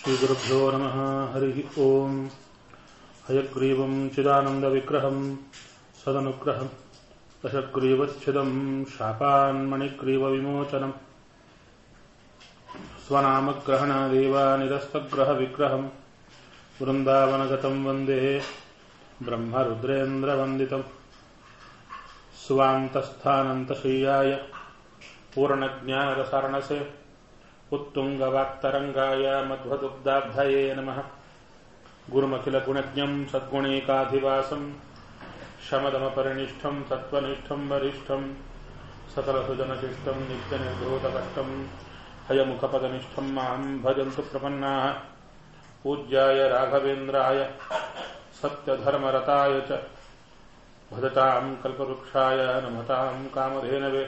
श्रीगुरुभ्यो नमः हरिः ओम् हयग्रीवम् चिदानन्दविग्रहम् सदनुग्रहम् दशग्रीवच्छिदम् शापान्मणिग्रीवविमोचनम् स्वनामग्रहणादेव निरस्तग्रहविग्रहम् वृन्दावनगतम् वन्दे ब्रह्मरुद्रेन्द्रवन्दितम् स्वान्तस्थानन्तशय्याय पूर्णज्ञानरसारणसे उत्तुङ्गवाक्तरङ्गाय मध्वदुग्धाब्धये नमः गुरुमखिलगुणज्ञम् सद्गुणैकाधिवासम् शमदमपरिनिष्ठम् सत्त्वनिष्ठम् वरिष्ठम् सकलसुजनशिष्टम् नित्यनिर्धूतकष्टम् हयमुखपदनिष्ठम् माम् भजन्तु प्रपन्नाः पूज्याय राघवेन्द्राय सत्यधर्मरताय च भजताम् कल्पवृक्षाय नमताम् कामधेनवे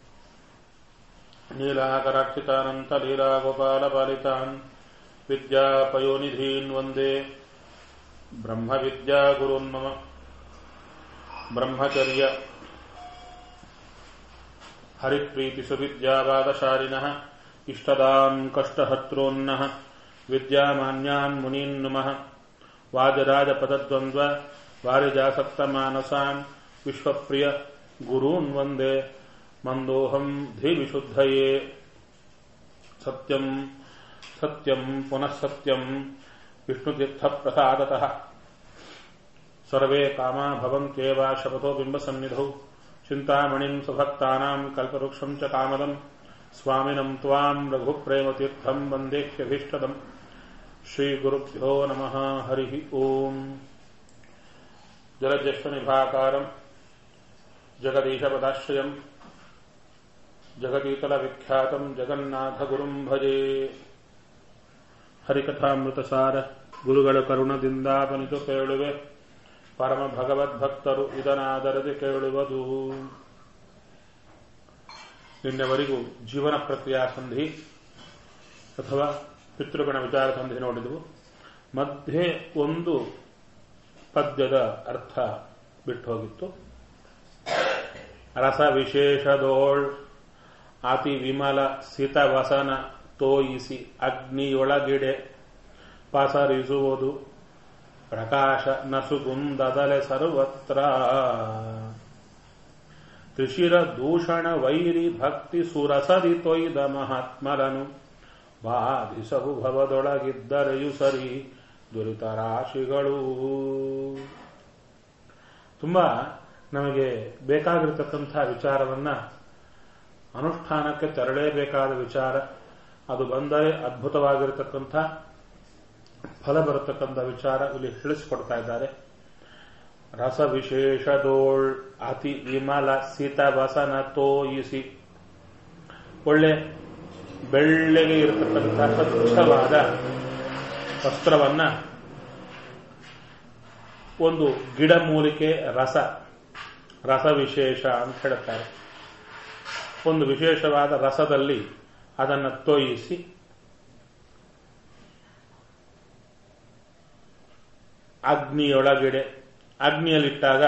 नीलाकराक्षितानन्तलीलागोपालपालितान् विद्यापयोनिधीन् वन्दे ब्रह्मविद्यागुरुन्मम ब्रह्मचर्य हरिप्रीतिसुविद्यावादशालिनः इष्टदान् कष्टहर्त्रोन्नः विद्यामान्यान् मुनीन् नुमः वाजराजपदद्वन्द्व वारिजासक्तमानसान् विश्वप्रिय गुरून् वन्दे मन्दोऽहम् धीविशुद्धये सत्यम् सत्यम् पुनः सत्यम् विष्णुतीर्थप्रसादतः सर्वे कामा भवन्त्येव शपथो बिम्बसन्निधौ चिन्तामणिम् सुभक्तानाम् कल्पवृक्षम् च कामदम् स्वामिनम् त्वाम् रघुप्रेमतीर्थम् वन्देह्यभीष्टदम् श्रीगुरुभ्यो नमः हरिः ओम् जलज्येष्ठनिभाकारम् जगदीशपदाश्रयम् जगतीतलविख्यातम् जगन्नाथगुरुम् भजे ಹರಿಕಥಾಮೃತಸಾರ ಗುರುಗಳ ಕರುಣದಿಂದಾಪನಿತು ಕೇಳುವೆ ಪರಮ ಭಗವದ್ಭಕ್ತರು ಇದನಾದರದೆ ಕೇಳುವುದು ನಿನ್ನೆವರೆಗೂ ಜೀವನ ಪ್ರಕ್ರಿಯಾ ಸಂಧಿ ಅಥವಾ ಪಿತೃಗಣ ವಿಚಾರ ಸಂಧಿ ನೋಡಿದವು ಮಧ್ಯೆ ಒಂದು ಪದ್ಯದ ಅರ್ಥ ಬಿಟ್ಟು ಹೋಗಿತ್ತು ರಸ ವಿಶೇಷದೋಳ್ ಅತಿ ವಿಮಲ ಸಿತವಸನ ತೋಯಿಸಿ ಅಗ್ನಿಯೊಳಗಿಡೆ ಪಸರಿಸುವುದು ಪ್ರಕಾಶ ನಸುಗುಂದದಲೆ ಸರ್ವತ್ರ ತ್ರಿಶಿರ ದೂಷಣ ವೈರಿ ಭಕ್ತಿ ಸುರಸರಿ ತೊಯ್ದ ಮಹಾತ್ಮರನು ಬಾಧಿಸವು ಭವದೊಳಗಿದ್ದರೆಯು ಸರಿ ದುರಿತ ರಾಶಿಗಳು ತುಂಬಾ ನಮಗೆ ಬೇಕಾಗಿರತಕ್ಕಂಥ ವಿಚಾರವನ್ನ ಅನುಷ್ಠಾನಕ್ಕೆ ತೆರಳೇಬೇಕಾದ ವಿಚಾರ ಅದು ಬಂದರೆ ಅದ್ಭುತವಾಗಿರತಕ್ಕಂಥ ಫಲ ಬರತಕ್ಕಂಥ ವಿಚಾರ ಇಲ್ಲಿ ತಿಳಿಸಿಕೊಡ್ತಾ ಇದ್ದಾರೆ ರಸ ವಿಶೇಷದೋಳ್ ಅತಿ ವಿಮಲ ಸಿತ ವಸನ ತೋಯಿಸಿ ಒಳ್ಳೆ ಬೆಳ್ಳೆಗೆ ಇರತಕ್ಕಂಥ ಸ್ವಚ್ಛವಾದ ವಸ್ತ್ರವನ್ನ ಒಂದು ಗಿಡಮೂಲಿಕೆ ರಸ ರಸ ವಿಶೇಷ ಅಂತ ಹೇಳುತ್ತಾರೆ ಒಂದು ವಿಶೇಷವಾದ ರಸದಲ್ಲಿ ಅದನ್ನು ತೋಯಿಸಿ ಅಗ್ನಿಯೊಳಗಿಡೆ ಅಗ್ನಿಯಲ್ಲಿಟ್ಟಾಗ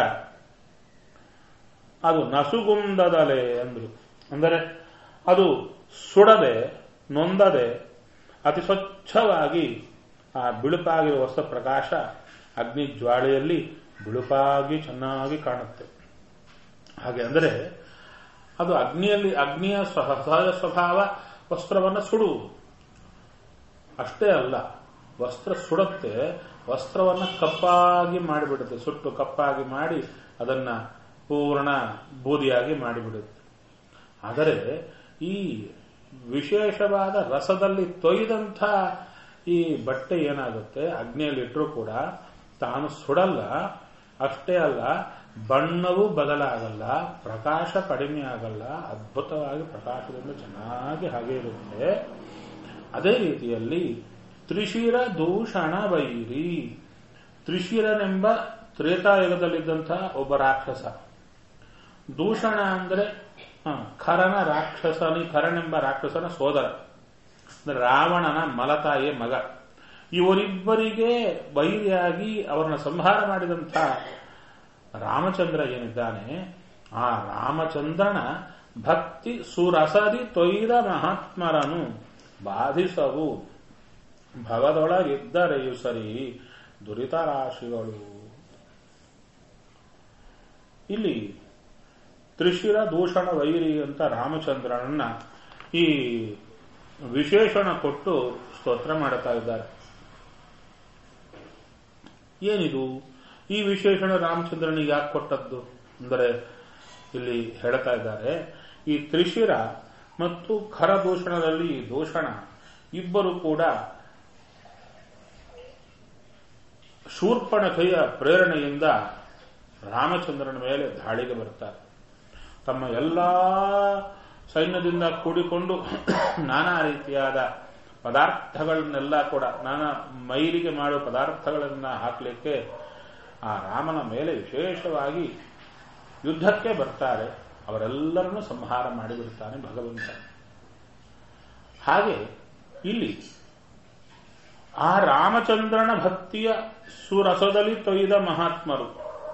ಅದು ನಸುಗುಂದದಲೆ ಅಂದ್ರು ಅಂದರೆ ಅದು ಸುಡದೆ ನೊಂದದೆ ಅತಿ ಸ್ವಚ್ಛವಾಗಿ ಆ ಬಿಳುಪಾಗಿರುವ ವಸ್ತು ಪ್ರಕಾಶ ಅಗ್ನಿ ಜ್ವಾಳೆಯಲ್ಲಿ ಬಿಳುಪಾಗಿ ಚೆನ್ನಾಗಿ ಕಾಣುತ್ತೆ ಹಾಗೆ ಅಂದರೆ ಅದು ಅಗ್ನಿಯಲ್ಲಿ ಅಗ್ನಿಯ ಸಹಜ ಸ್ವಭಾವ ವಸ್ತ್ರವನ್ನು ಸುಡುವುದು ಅಷ್ಟೇ ಅಲ್ಲ ವಸ್ತ್ರ ಸುಡುತ್ತೆ ವಸ್ತ್ರವನ್ನು ಕಪ್ಪಾಗಿ ಮಾಡಿಬಿಡುತ್ತೆ ಸುಟ್ಟು ಕಪ್ಪಾಗಿ ಮಾಡಿ ಅದನ್ನ ಪೂರ್ಣ ಬೂದಿಯಾಗಿ ಮಾಡಿಬಿಡುತ್ತೆ ಆದರೆ ಈ ವಿಶೇಷವಾದ ರಸದಲ್ಲಿ ತೊಯ್ದಂಥ ಈ ಬಟ್ಟೆ ಏನಾಗುತ್ತೆ ಅಗ್ನಿಯಲ್ಲಿ ಇಟ್ಟರೂ ಕೂಡ ತಾನು ಸುಡಲ್ಲ ಅಷ್ಟೇ ಅಲ್ಲ ಬಣ್ಣವೂ ಬದಲಾಗಲ್ಲ ಪ್ರಕಾಶ ಕಡಿಮೆ ಆಗಲ್ಲ ಅದ್ಭುತವಾಗಿ ಪ್ರಕಾಶದಿಂದ ಚೆನ್ನಾಗಿ ಹಾಗೆ ಇರುತ್ತೆ ಅದೇ ರೀತಿಯಲ್ಲಿ ತ್ರಿಶಿರ ದೂಷಣ ವೈರಿ ತ್ರಿಶಿರನೆಂಬ ತ್ರೇತಾಯುಗದಲ್ಲಿದ್ದಂತಹ ಒಬ್ಬ ರಾಕ್ಷಸ ದೂಷಣ ಅಂದ್ರೆ ಖರನ ರಾಕ್ಷಸನಿ ಖರನೆಂಬ ರಾಕ್ಷಸನ ಸೋದರ ಅಂದ್ರೆ ರಾವಣನ ಮಲತಾಯಿಯ ಮಗ ಇವರಿಬ್ಬರಿಗೆ ವೈರಿಯಾಗಿ ಅವರನ್ನು ಸಂಹಾರ ಮಾಡಿದಂಥ ರಾಮಚಂದ್ರ ಏನಿದ್ದಾನೆ ಆ ರಾಮಚಂದ್ರನ ಭಕ್ತಿ ಸುರಸದಿ ತೊಯ್ದ ಮಹಾತ್ಮರನು ಬಾಧಿಸವು ಭವದೊಳಗಿದ್ದರೆಯು ಸರಿ ದುರಿತ ರಾಶಿಗಳು ಇಲ್ಲಿ ತ್ರಿಶಿರ ದೂಷಣ ವೈರಿ ಅಂತ ರಾಮಚಂದ್ರನನ್ನ ಈ ವಿಶೇಷಣ ಕೊಟ್ಟು ಸ್ತೋತ್ರ ಮಾಡುತ್ತಾ ಇದ್ದಾರೆ ಏನಿದು ಈ ವಿಶೇಷಣ ರಾಮಚಂದ್ರನಿಗೆ ಯಾಕೆ ಕೊಟ್ಟದ್ದು ಅಂದರೆ ಇಲ್ಲಿ ಹೇಳ್ತಾ ಇದ್ದಾರೆ ಈ ತ್ರಿಶಿರ ಮತ್ತು ಖರದೂಷಣದಲ್ಲಿ ಈ ದೂಷಣ ಇಬ್ಬರು ಕೂಡ ಶೂರ್ಪಣಖೆಯ ಪ್ರೇರಣೆಯಿಂದ ರಾಮಚಂದ್ರನ ಮೇಲೆ ದಾಳಿಗೆ ಬರ್ತಾರೆ ತಮ್ಮ ಎಲ್ಲಾ ಸೈನ್ಯದಿಂದ ಕೂಡಿಕೊಂಡು ನಾನಾ ರೀತಿಯಾದ ಪದಾರ್ಥಗಳನ್ನೆಲ್ಲ ಕೂಡ ನಾನಾ ಮೈಲಿಗೆ ಮಾಡುವ ಪದಾರ್ಥಗಳನ್ನ ಹಾಕಲಿಕ್ಕೆ ಆ ರಾಮನ ಮೇಲೆ ವಿಶೇಷವಾಗಿ ಯುದ್ಧಕ್ಕೆ ಬರ್ತಾರೆ ಅವರೆಲ್ಲರನ್ನು ಸಂಹಾರ ಮಾಡಿಬಿಡ್ತಾನೆ ಭಗವಂತ ಹಾಗೆ ಇಲ್ಲಿ ಆ ರಾಮಚಂದ್ರನ ಭಕ್ತಿಯ ಸುರಸದಲ್ಲಿ ತೊಯ್ದ ಮಹಾತ್ಮರು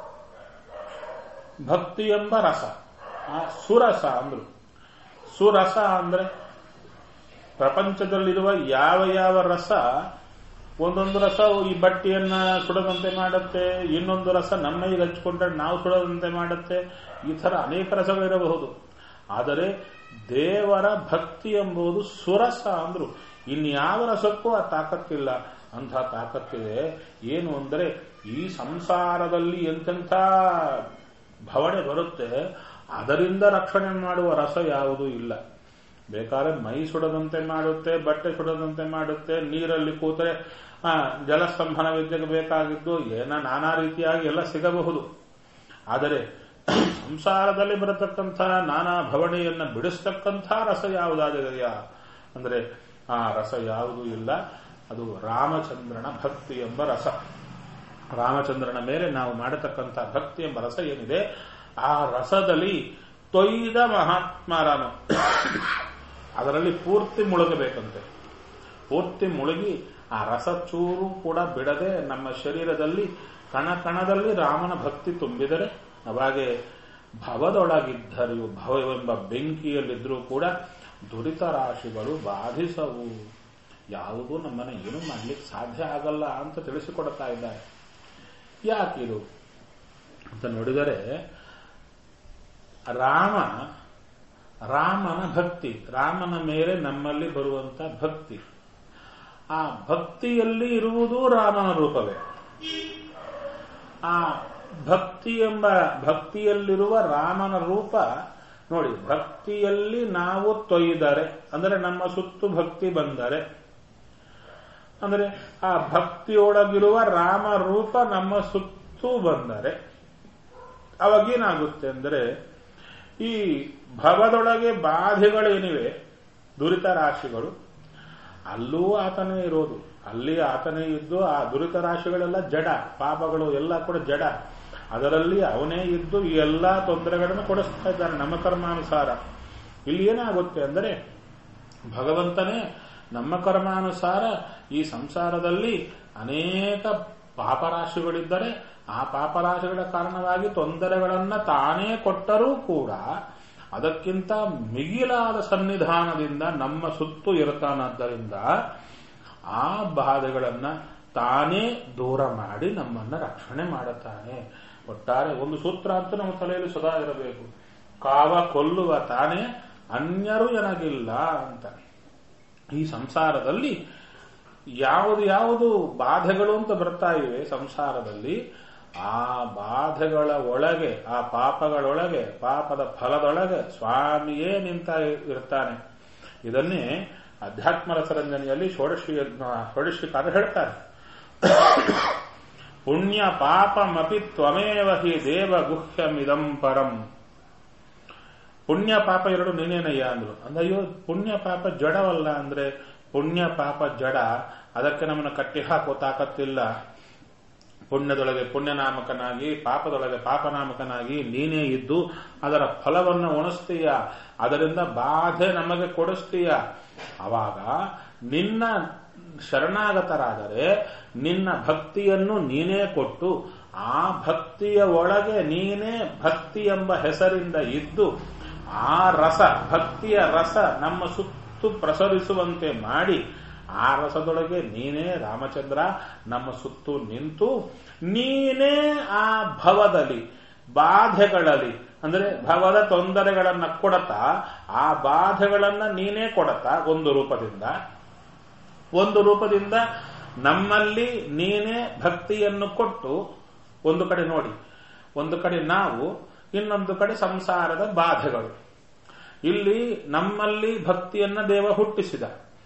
ಭಕ್ತಿ ಎಂಬ ರಸ ಆ ಸುರಸ ಅಂದ್ರು ಸುರಸ ಅಂದ್ರೆ ಪ್ರಪಂಚದಲ್ಲಿರುವ ಯಾವ ಯಾವ ರಸ ಒಂದೊಂದು ರಸ ಈ ಬಟ್ಟೆಯನ್ನ ಸುಡದಂತೆ ಮಾಡುತ್ತೆ ಇನ್ನೊಂದು ರಸ ನಮ್ಮ ಮೈಗೆ ಹಚ್ಕೊಂಡ್ರೆ ನಾವು ಸುಡದಂತೆ ಮಾಡುತ್ತೆ ಈ ತರ ಅನೇಕ ರಸಗಳಿರಬಹುದು ಆದರೆ ದೇವರ ಭಕ್ತಿ ಎಂಬುದು ಸುರಸ ಅಂದ್ರು ಇನ್ಯಾವ ರಸಕ್ಕೂ ಆ ತಾಕತ್ತಿಲ್ಲ ಅಂಥ ತಾಕತ್ತಿದೆ ಏನು ಅಂದರೆ ಈ ಸಂಸಾರದಲ್ಲಿ ಎಂತೆಂಥ ಭವಣೆ ಬರುತ್ತೆ ಅದರಿಂದ ರಕ್ಷಣೆ ಮಾಡುವ ರಸ ಯಾವುದೂ ಇಲ್ಲ ಬೇಕಾದ್ರೆ ಮೈ ಸುಡದಂತೆ ಮಾಡುತ್ತೆ ಬಟ್ಟೆ ಸುಡದಂತೆ ಮಾಡುತ್ತೆ ನೀರಲ್ಲಿ ಕೂತರೆ ಆ ಜಲಸ್ತಂಭನ ವಿದ್ಯೆಗೆ ಬೇಕಾಗಿದ್ದು ಏನ ನಾನಾ ರೀತಿಯಾಗಿ ಎಲ್ಲ ಸಿಗಬಹುದು ಆದರೆ ಸಂಸಾರದಲ್ಲಿ ಬರತಕ್ಕಂಥ ನಾನಾ ಭವಣೆಯನ್ನ ಬಿಡಿಸ್ತಕ್ಕಂಥ ರಸ ಯಾವುದಾದೆಯಾ ಅಂದ್ರೆ ಆ ರಸ ಯಾವುದೂ ಇಲ್ಲ ಅದು ರಾಮಚಂದ್ರನ ಭಕ್ತಿ ಎಂಬ ರಸ ರಾಮಚಂದ್ರನ ಮೇಲೆ ನಾವು ಮಾಡತಕ್ಕಂಥ ಭಕ್ತಿ ಎಂಬ ರಸ ಏನಿದೆ ಆ ರಸದಲ್ಲಿ ತೊಯ್ದ ಮಹಾತ್ಮರಾಮ ಅದರಲ್ಲಿ ಪೂರ್ತಿ ಮುಳುಗಬೇಕಂತೆ ಪೂರ್ತಿ ಮುಳುಗಿ ಆ ರಸ ಚೂರು ಕೂಡ ಬಿಡದೆ ನಮ್ಮ ಶರೀರದಲ್ಲಿ ಕಣ ಕಣದಲ್ಲಿ ರಾಮನ ಭಕ್ತಿ ತುಂಬಿದರೆ ಅವಾಗೆ ಭವದೊಳಗಿದ್ದರು ಭವವೆಂಬ ಬೆಂಕಿಯಲ್ಲಿದ್ದರೂ ಕೂಡ ದುರಿತ ರಾಶಿಗಳು ಬಾಧಿಸವು ಯಾವುದೂ ನಮ್ಮನ್ನ ಏನು ಮಾಡ್ಲಿಕ್ಕೆ ಸಾಧ್ಯ ಆಗಲ್ಲ ಅಂತ ತಿಳಿಸಿಕೊಡ್ತಾ ಇದ್ದಾರೆ ಯಾಕಿದು ಅಂತ ನೋಡಿದರೆ ರಾಮ ರಾಮನ ಭಕ್ತಿ ರಾಮನ ಮೇಲೆ ನಮ್ಮಲ್ಲಿ ಬರುವಂತ ಭಕ್ತಿ ಆ ಭಕ್ತಿಯಲ್ಲಿ ಇರುವುದು ರಾಮನ ರೂಪವೇ ಆ ಭಕ್ತಿ ಎಂಬ ಭಕ್ತಿಯಲ್ಲಿರುವ ರಾಮನ ರೂಪ ನೋಡಿ ಭಕ್ತಿಯಲ್ಲಿ ನಾವು ತೊಯ್ದರೆ ಅಂದರೆ ನಮ್ಮ ಸುತ್ತು ಭಕ್ತಿ ಬಂದರೆ ಅಂದರೆ ಆ ಭಕ್ತಿಯೊಳಗಿರುವ ರಾಮ ರೂಪ ನಮ್ಮ ಸುತ್ತು ಬಂದರೆ ಅವಾಗೇನಾಗುತ್ತೆ ಅಂದರೆ ಈ ಭವದೊಳಗೆ ಬಾಧೆಗಳೇನಿವೆ ದುರಿತ ರಾಶಿಗಳು ಅಲ್ಲೂ ಆತನೇ ಇರೋದು ಅಲ್ಲಿ ಆತನೇ ಇದ್ದು ಆ ದುರಿತ ರಾಶಿಗಳೆಲ್ಲ ಜಡ ಪಾಪಗಳು ಎಲ್ಲ ಕೂಡ ಜಡ ಅದರಲ್ಲಿ ಅವನೇ ಇದ್ದು ಈ ಎಲ್ಲಾ ತೊಂದರೆಗಳನ್ನು ಕೊಡಿಸ್ತಾ ಇದ್ದಾನೆ ನಮ್ಮ ಕರ್ಮಾನುಸಾರ ಇಲ್ಲಿ ಏನಾಗುತ್ತೆ ಅಂದರೆ ಭಗವಂತನೇ ನಮ್ಮ ಕರ್ಮಾನುಸಾರ ಈ ಸಂಸಾರದಲ್ಲಿ ಅನೇಕ ಪಾಪರಾಶಿಗಳಿದ್ದರೆ ಆ ಪಾಪರಾಶಿಗಳ ಕಾರಣವಾಗಿ ತೊಂದರೆಗಳನ್ನ ತಾನೇ ಕೊಟ್ಟರೂ ಕೂಡ ಅದಕ್ಕಿಂತ ಮಿಗಿಲಾದ ಸನ್ನಿಧಾನದಿಂದ ನಮ್ಮ ಸುತ್ತು ಇರ್ತಾನಾದ್ದರಿಂದ ಆ ಬಾಧೆಗಳನ್ನ ತಾನೇ ದೂರ ಮಾಡಿ ನಮ್ಮನ್ನ ರಕ್ಷಣೆ ಮಾಡುತ್ತಾನೆ ಒಟ್ಟಾರೆ ಒಂದು ಸೂತ್ರ ಅಂತ ನಮ್ಮ ತಲೆಯಲ್ಲಿ ಸದಾ ಇರಬೇಕು ಕಾವ ಕೊಲ್ಲುವ ತಾನೇ ಅನ್ಯರು ಎನಗಿಲ್ಲ ಅಂತ ಈ ಸಂಸಾರದಲ್ಲಿ ಯಾವುದು ಯಾವುದು ಬಾಧೆಗಳು ಅಂತ ಬರ್ತಾ ಇವೆ ಸಂಸಾರದಲ್ಲಿ ಆ ಬಾಧೆಗಳ ಒಳಗೆ ಆ ಪಾಪಗಳೊಳಗೆ ಪಾಪದ ಫಲದೊಳಗೆ ಸ್ವಾಮಿಯೇ ನಿಂತ ಇರ್ತಾನೆ ಇದನ್ನೇ ಅಧ್ಯಾತ್ಮ ರಸರಂಜನೆಯಲ್ಲಿ ಷೋಡಶಿ ಷೋಡಶಿಕಾರ ಹೇಳ್ತಾರೆ ಪುಣ್ಯ ಪಾಪಮಪಿ ತ್ವಮೇವ ಹಿ ದೇವ ಗುಹ್ಯಮಿದಂ ಪರಂ ಪುಣ್ಯ ಪಾಪ ಎರಡು ನೀನೇನಯ್ಯ ಅಂದ್ರು ಅಂದಯ್ಯೋ ಪುಣ್ಯ ಪಾಪ ಜಡವಲ್ಲ ಅಂದ್ರೆ ಪುಣ್ಯ ಪಾಪ ಜಡ ಅದಕ್ಕೆ ನಮ್ಮನ್ನ ಕಟ್ಟಿ ಹಾಕೋ ತಾಕತ್ತಿಲ್ಲ ಪುಣ್ಯದೊಳಗೆ ಪುಣ್ಯನಾಮಕನಾಗಿ ಪಾಪದೊಳಗೆ ಪಾಪನಾಮಕನಾಗಿ ನೀನೇ ಇದ್ದು ಅದರ ಫಲವನ್ನು ಉಣಿಸ್ತೀಯ ಅದರಿಂದ ಬಾಧೆ ನಮಗೆ ಕೊಡಿಸ್ತೀಯ ಅವಾಗ ನಿನ್ನ ಶರಣಾಗತರಾದರೆ ನಿನ್ನ ಭಕ್ತಿಯನ್ನು ನೀನೇ ಕೊಟ್ಟು ಆ ಭಕ್ತಿಯ ಒಳಗೆ ನೀನೇ ಭಕ್ತಿ ಎಂಬ ಹೆಸರಿಂದ ಇದ್ದು ಆ ರಸ ಭಕ್ತಿಯ ರಸ ನಮ್ಮ ಸುತ್ತು ಪ್ರಸರಿಸುವಂತೆ ಮಾಡಿ ಆ ರಸದೊಳಗೆ ನೀನೇ ರಾಮಚಂದ್ರ ನಮ್ಮ ಸುತ್ತು ನಿಂತು ನೀನೇ ಆ ಭವದಲ್ಲಿ ಬಾಧೆಗಳಲ್ಲಿ ಅಂದ್ರೆ ಭವದ ತೊಂದರೆಗಳನ್ನ ಕೊಡತಾ ಆ ಬಾಧೆಗಳನ್ನ ನೀನೇ ಕೊಡತಾ ಒಂದು ರೂಪದಿಂದ ಒಂದು ರೂಪದಿಂದ ನಮ್ಮಲ್ಲಿ ನೀನೇ ಭಕ್ತಿಯನ್ನು ಕೊಟ್ಟು ಒಂದು ಕಡೆ ನೋಡಿ ಒಂದು ಕಡೆ ನಾವು ಇನ್ನೊಂದು ಕಡೆ ಸಂಸಾರದ ಬಾಧೆಗಳು ಇಲ್ಲಿ ನಮ್ಮಲ್ಲಿ ಭಕ್ತಿಯನ್ನ ದೇವ ಹುಟ್ಟಿಸಿದ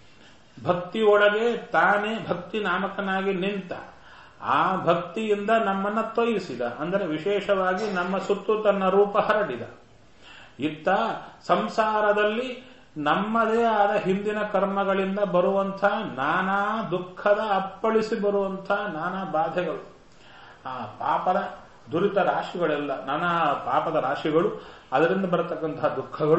ಭಕ್ತಿಯೊಳಗೆ ತಾನೇ ಭಕ್ತಿ ನಾಮಕನಾಗಿ ನಿಂತ ಆ ಭಕ್ತಿಯಿಂದ ನಮ್ಮನ್ನ ತೊಯಿಸಿದ ಅಂದರೆ ವಿಶೇಷವಾಗಿ ನಮ್ಮ ಸುತ್ತು ತನ್ನ ರೂಪ ಹರಡಿದ ಇತ್ತ ಸಂಸಾರದಲ್ಲಿ ನಮ್ಮದೇ ಆದ ಹಿಂದಿನ ಕರ್ಮಗಳಿಂದ ಬರುವಂಥ ನಾನಾ ದುಃಖದ ಅಪ್ಪಳಿಸಿ ಬರುವಂಥ ನಾನಾ ಬಾಧೆಗಳು ಆ ಪಾಪದ ದುರಿತ ರಾಶಿಗಳೆಲ್ಲ ನಾನಾ ಪಾಪದ ರಾಶಿಗಳು ಅದರಿಂದ ಬರತಕ್ಕಂತಹ ದುಃಖಗಳು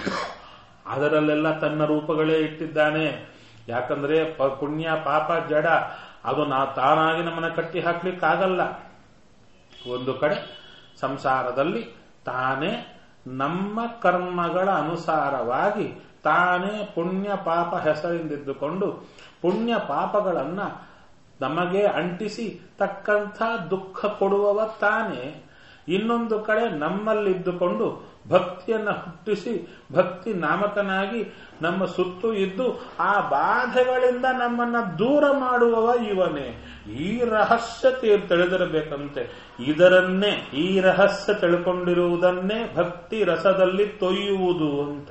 ಅದರಲ್ಲೆಲ್ಲ ತನ್ನ ರೂಪಗಳೇ ಇಟ್ಟಿದ್ದಾನೆ ಯಾಕಂದ್ರೆ ಪುಣ್ಯ ಪಾಪ ಜಡ ಅದು ನಾ ತಾನಾಗಿ ನಮ್ಮನ್ನ ಕಟ್ಟಿ ಹಾಕ್ಲಿಕ್ಕಾಗಲ್ಲ ಒಂದು ಕಡೆ ಸಂಸಾರದಲ್ಲಿ ತಾನೇ ನಮ್ಮ ಕರ್ಮಗಳ ಅನುಸಾರವಾಗಿ ತಾನೇ ಪುಣ್ಯ ಪಾಪ ಹೆಸರಿಂದಿದ್ದುಕೊಂಡು ಪುಣ್ಯ ಪಾಪಗಳನ್ನ ನಮಗೆ ಅಂಟಿಸಿ ತಕ್ಕಂಥ ದುಃಖ ಕೊಡುವವ ತಾನೇ ಇನ್ನೊಂದು ಕಡೆ ನಮ್ಮಲ್ಲಿದ್ದುಕೊಂಡು ಭಕ್ತಿಯನ್ನ ಹುಟ್ಟಿಸಿ ಭಕ್ತಿ ನಾಮಕನಾಗಿ ನಮ್ಮ ಸುತ್ತು ಇದ್ದು ಆ ಬಾಧೆಗಳಿಂದ ನಮ್ಮನ್ನ ದೂರ ಮಾಡುವವ ಇವನೇ ಈ ರಹಸ್ಯ ತಿಳಿದಿರಬೇಕಂತೆ ಇದರನ್ನೇ ಈ ರಹಸ್ಯ ತಿಳ್ಕೊಂಡಿರುವುದನ್ನೇ ಭಕ್ತಿ ರಸದಲ್ಲಿ ತೊಯ್ಯುವುದು ಅಂತ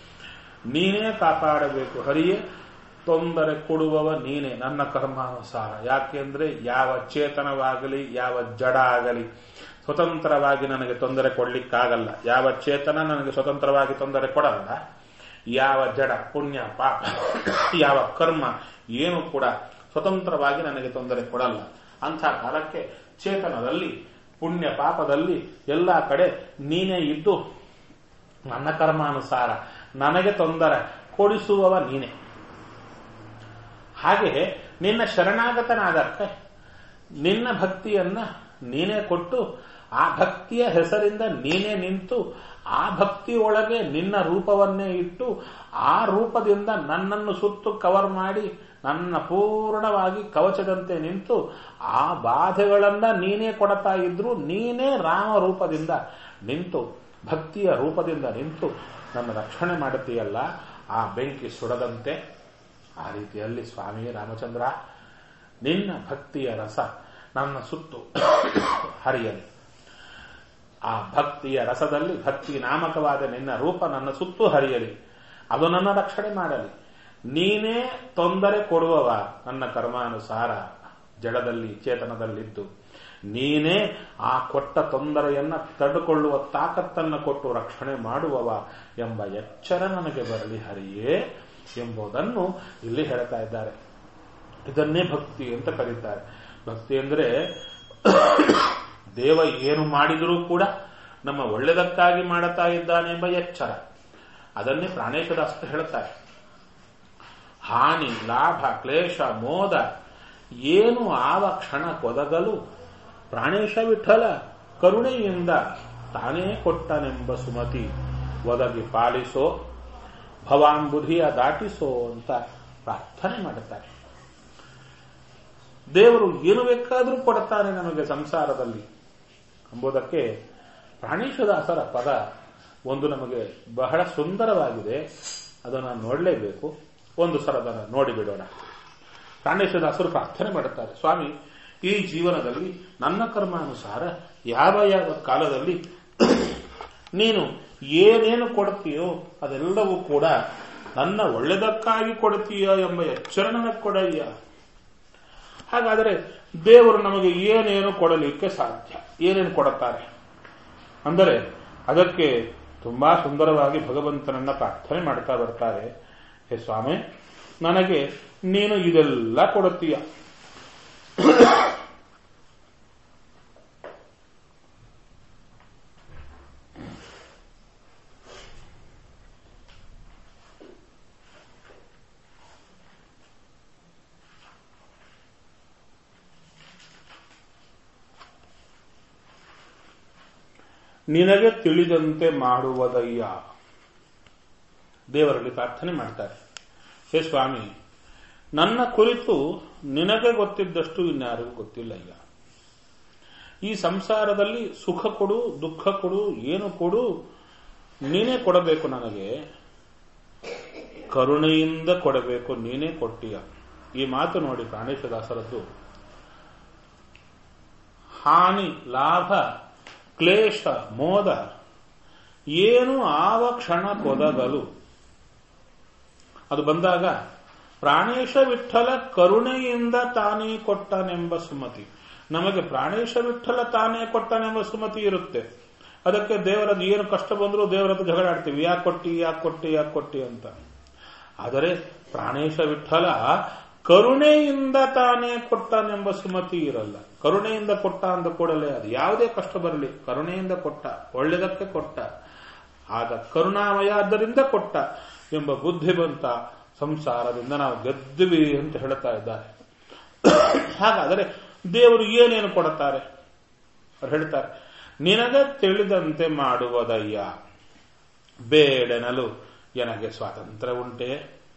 ನೀನೇ ಕಾಪಾಡಬೇಕು ಹರಿಯೇ ತೊಂದರೆ ಕೊಡುವವ ನೀನೇ ನನ್ನ ಕರ್ಮಾನುಸಾರ ಯಾಕೆಂದ್ರೆ ಯಾವ ಚೇತನವಾಗಲಿ ಯಾವ ಜಡ ಆಗಲಿ ಸ್ವತಂತ್ರವಾಗಿ ನನಗೆ ತೊಂದರೆ ಕೊಡ್ಲಿಕ್ಕಾಗಲ್ಲ ಯಾವ ಚೇತನ ನನಗೆ ಸ್ವತಂತ್ರವಾಗಿ ತೊಂದರೆ ಕೊಡಲ್ಲ ಯಾವ ಜಡ ಪುಣ್ಯ ಪಾಪ ಯಾವ ಕರ್ಮ ಏನು ಕೂಡ ಸ್ವತಂತ್ರವಾಗಿ ನನಗೆ ತೊಂದರೆ ಕೊಡಲ್ಲ ಅಂಥ ಕಾಲಕ್ಕೆ ಚೇತನದಲ್ಲಿ ಪುಣ್ಯ ಪಾಪದಲ್ಲಿ ಎಲ್ಲ ಕಡೆ ನೀನೇ ಇದ್ದು ನನ್ನ ಕರ್ಮಾನುಸಾರ ನನಗೆ ತೊಂದರೆ ಕೊಡಿಸುವವ ನೀನೇ ಹಾಗೆ ನಿನ್ನ ಶರಣಾಗತನಾದಕ್ಕೆ ನಿನ್ನ ಭಕ್ತಿಯನ್ನ ನೀನೇ ಕೊಟ್ಟು ಆ ಭಕ್ತಿಯ ಹೆಸರಿಂದ ನೀನೇ ನಿಂತು ಆ ಭಕ್ತಿಯೊಳಗೆ ನಿನ್ನ ರೂಪವನ್ನೇ ಇಟ್ಟು ಆ ರೂಪದಿಂದ ನನ್ನನ್ನು ಸುತ್ತು ಕವರ್ ಮಾಡಿ ನನ್ನ ಪೂರ್ಣವಾಗಿ ಕವಚದಂತೆ ನಿಂತು ಆ ಬಾಧೆಗಳನ್ನ ನೀನೇ ಕೊಡ್ತಾ ಇದ್ರು ನೀನೇ ರಾಮ ರೂಪದಿಂದ ನಿಂತು ಭಕ್ತಿಯ ರೂಪದಿಂದ ನಿಂತು ನನ್ನ ರಕ್ಷಣೆ ಮಾಡುತ್ತೀಯಲ್ಲ ಆ ಬೆಂಕಿ ಸುಡದಂತೆ ಆ ರೀತಿಯಲ್ಲಿ ಸ್ವಾಮಿ ರಾಮಚಂದ್ರ ನಿನ್ನ ಭಕ್ತಿಯ ರಸ ನನ್ನ ಸುತ್ತು ಹರಿಯಲಿ ಆ ಭಕ್ತಿಯ ರಸದಲ್ಲಿ ಭಕ್ತಿ ನಾಮಕವಾದ ನಿನ್ನ ರೂಪ ನನ್ನ ಸುತ್ತು ಹರಿಯಲಿ ಅದು ನನ್ನ ರಕ್ಷಣೆ ಮಾಡಲಿ ನೀನೇ ತೊಂದರೆ ಕೊಡುವವ ನನ್ನ ಕರ್ಮಾನುಸಾರ ಜಡದಲ್ಲಿ ಚೇತನದಲ್ಲಿದ್ದು ನೀನೇ ಆ ಕೊಟ್ಟ ತೊಂದರೆಯನ್ನ ತಡೆದುಕೊಳ್ಳುವ ತಾಕತ್ತನ್ನು ಕೊಟ್ಟು ರಕ್ಷಣೆ ಮಾಡುವವ ಎಂಬ ಎಚ್ಚರ ನನಗೆ ಬರಲಿ ಹರಿಯೇ ಎಂಬುದನ್ನು ಇಲ್ಲಿ ಹೇಳ್ತಾ ಇದ್ದಾರೆ ಇದನ್ನೇ ಭಕ್ತಿ ಅಂತ ಕರೀತಾರೆ ಭಕ್ತಿ ಅಂದ್ರೆ ದೇವ ಏನು ಮಾಡಿದರೂ ಕೂಡ ನಮ್ಮ ಒಳ್ಳೆದಕ್ಕಾಗಿ ಮಾಡುತ್ತಾ ಇದ್ದಾನೆ ಎಂಬ ಎಚ್ಚರ ಅದನ್ನೇ ಪ್ರಾಣೇಶದಾಸ್ತ ಹೇಳ್ತಾರೆ ಹಾನಿ ಲಾಭ ಕ್ಲೇಶ ಮೋದ ಏನು ಆವ ಕ್ಷಣ ಕೊದಗಲು ಪ್ರಾಣೇಶ ವಿಠಲ ಕರುಣೆಯಿಂದ ತಾನೇ ಕೊಟ್ಟನೆಂಬ ಸುಮತಿ ಒದಗಿ ಪಾಲಿಸೋ ಭವಾಂಬುಧಿಯ ದಾಟಿಸೋ ಅಂತ ಪ್ರಾರ್ಥನೆ ಮಾಡುತ್ತಾರೆ ದೇವರು ಏನು ಬೇಕಾದರೂ ಕೊಡುತ್ತಾನೆ ನಮಗೆ ಸಂಸಾರದಲ್ಲಿ ಎಂಬುದಕ್ಕೆ ಪ್ರಾಣೇಶದಾಸರ ಪದ ಒಂದು ನಮಗೆ ಬಹಳ ಸುಂದರವಾಗಿದೆ ಅದನ್ನು ನೋಡಲೇಬೇಕು ಒಂದು ಸಲ ಅದನ್ನು ನೋಡಿಬಿಡೋಣ ಪ್ರಾಣೇಶದಾಸರು ಪ್ರಾರ್ಥನೆ ಮಾಡುತ್ತಾರೆ ಸ್ವಾಮಿ ಈ ಜೀವನದಲ್ಲಿ ನನ್ನ ಕರ್ಮಾನುಸಾರ ಯಾವ ಯಾವ ಕಾಲದಲ್ಲಿ ನೀನು ಏನೇನು ಕೊಡ್ತೀಯೋ ಅದೆಲ್ಲವೂ ಕೂಡ ನನ್ನ ಒಳ್ಳೆದಕ್ಕಾಗಿ ಕೊಡ್ತೀಯ ಎಂಬ ಎಚ್ಚರ ನನಗೆ ಕೊಡಯ್ಯ ಹಾಗಾದರೆ ದೇವರು ನಮಗೆ ಏನೇನು ಕೊಡಲಿಕ್ಕೆ ಸಾಧ್ಯ ಏನೇನು ಕೊಡುತ್ತಾರೆ ಅಂದರೆ ಅದಕ್ಕೆ ತುಂಬಾ ಸುಂದರವಾಗಿ ಭಗವಂತನನ್ನ ಪ್ರಾರ್ಥನೆ ಮಾಡ್ತಾ ಬರ್ತಾರೆ ಹೇ ಸ್ವಾಮಿ ನನಗೆ ನೀನು ಇದೆಲ್ಲ ಕೊಡುತ್ತೀಯ ನಿನಗೆ ತಿಳಿದಂತೆ ಮಾಡುವುದಯ್ಯ ದೇವರಲ್ಲಿ ಪ್ರಾರ್ಥನೆ ಮಾಡ್ತಾರೆ ಹೇ ಸ್ವಾಮಿ ನನ್ನ ಕುರಿತು ನಿನಗೆ ಗೊತ್ತಿದ್ದಷ್ಟು ಇನ್ಯಾರಿಗೂ ಗೊತ್ತಿಲ್ಲ ಈಗ ಈ ಸಂಸಾರದಲ್ಲಿ ಸುಖ ಕೊಡು ದುಃಖ ಕೊಡು ಏನು ಕೊಡು ನೀನೇ ಕೊಡಬೇಕು ನನಗೆ ಕರುಣೆಯಿಂದ ಕೊಡಬೇಕು ನೀನೇ ಕೊಟ್ಟಿಯ ಈ ಮಾತು ನೋಡಿ ಪ್ರಾಣೇಶದಾಸರದ್ದು ಹಾನಿ ಲಾಭ ಕ್ಲೇಶ ಮೋದ ಏನು ಆವ ಕ್ಷಣ ಕೊದಗಲು ಅದು ಬಂದಾಗ ಪ್ರಾಣೇಶ ವಿಠಲ ಕರುಣೆಯಿಂದ ತಾನೇ ಕೊಟ್ಟನೆಂಬ ಸುಮತಿ ನಮಗೆ ಪ್ರಾಣೇಶ ವಿಠಲ ತಾನೇ ಕೊಟ್ಟನೆಂಬ ಸುಮತಿ ಇರುತ್ತೆ ಅದಕ್ಕೆ ದೇವರದ್ದು ಏನು ಕಷ್ಟ ಬಂದರೂ ದೇವರದ್ದು ಜಗಳ ಆಡ್ತೀವಿ ಯಾಕೆ ಕೊಟ್ಟಿ ಯಾಕೆ ಕೊಟ್ಟಿ ಯಾಕೆ ಕೊಟ್ಟಿ ಅಂತ ಆದರೆ ಪ್ರಾಣೇಶ ವಿಠಲ ಕರುಣೆಯಿಂದ ತಾನೇ ಕೊಟ್ಟನೆಂಬ ಸುಮತಿ ಇರಲ್ಲ ಕರುಣೆಯಿಂದ ಕೊಟ್ಟ ಅಂದ ಕೂಡಲೇ ಅದು ಯಾವುದೇ ಕಷ್ಟ ಬರಲಿ ಕರುಣೆಯಿಂದ ಕೊಟ್ಟ ಒಳ್ಳೆದಕ್ಕೆ ಕೊಟ್ಟ ಆಗ ಕರುಣಾಮಯ ಆದ್ದರಿಂದ ಕೊಟ್ಟ ಎಂಬ ಬುದ್ಧಿ ಬಂತ ಸಂಸಾರದಿಂದ ನಾವು ಗೆದ್ದಿವಿ ಅಂತ ಹೇಳ್ತಾ ಇದ್ದಾರೆ ಹಾಗಾದರೆ ದೇವರು ಏನೇನು ಕೊಡುತ್ತಾರೆ ಅವ್ರು ಹೇಳ್ತಾರೆ ನಿನಗೆ ತಿಳಿದಂತೆ ಮಾಡುವುದಯ್ಯ ಬೇಡನಲು ನನಗೆ ಸ್ವಾತಂತ್ರ್ಯ ಉಂಟೆ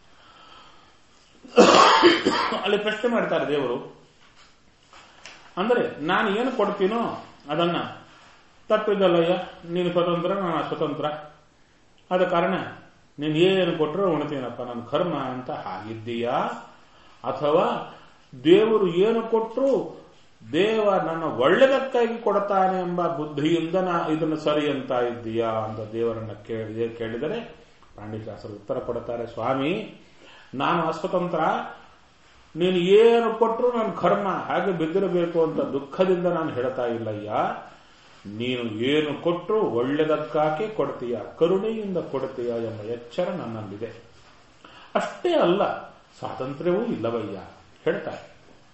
ಅಲ್ಲಿ ಪ್ರಶ್ನೆ ಮಾಡ್ತಾರೆ ದೇವರು ಅಂದರೆ ನಾನು ಏನು ಕೊಡ್ತೀನೋ ಅದನ್ನ ತಪ್ಪಿದ್ದಲ್ಲಯ್ಯ ನೀನು ಸ್ವತಂತ್ರ ನಾನು ಸ್ವತಂತ್ರ ಆದ ಕಾರಣ ನೀನು ಏನು ಕೊಟ್ಟರು ಉಣ್ತೀನಪ್ಪ ನನ್ನ ಕರ್ಮ ಅಂತ ಹಾಗಿದ್ದೀಯಾ ಅಥವಾ ದೇವರು ಏನು ಕೊಟ್ಟರು ದೇವ ನನ್ನ ಒಳ್ಳೆದಕ್ಕಾಗಿ ಕೊಡ್ತಾನೆ ಎಂಬ ಬುದ್ಧಿಯಿಂದ ನಾ ಇದನ್ನು ಸರಿ ಅಂತ ಇದ್ದೀಯಾ ಅಂತ ದೇವರನ್ನ ಕೇಳಿದೆ ಕೇಳಿದರೆ ಪಾಂಡಿತಾಸರು ಉತ್ತರ ಕೊಡುತ್ತಾರೆ ಸ್ವಾಮಿ ನಾನು ಅಸ್ವತಂತ್ರ ನೀನು ಏನು ಕೊಟ್ಟರು ನನ್ನ ಕರ್ಮ ಹಾಗೆ ಬಿದ್ದಿರಬೇಕು ಅಂತ ದುಃಖದಿಂದ ನಾನು ಹೇಳ್ತಾ ಇಲ್ಲಯ್ಯ ನೀನು ಏನು ಕೊಟ್ಟರು ಒಳ್ಳೆದಕ್ಕಾಗಿ ಕೊಡ್ತೀಯ ಕರುಣೆಯಿಂದ ಕೊಡ್ತೀಯ ಎಂಬ ಎಚ್ಚರ ನನ್ನಲ್ಲಿದೆ ಅಷ್ಟೇ ಅಲ್ಲ ಸ್ವಾತಂತ್ರ್ಯವೂ ಇಲ್ಲವಯ್ಯ ಹೇಳ್ತಾರೆ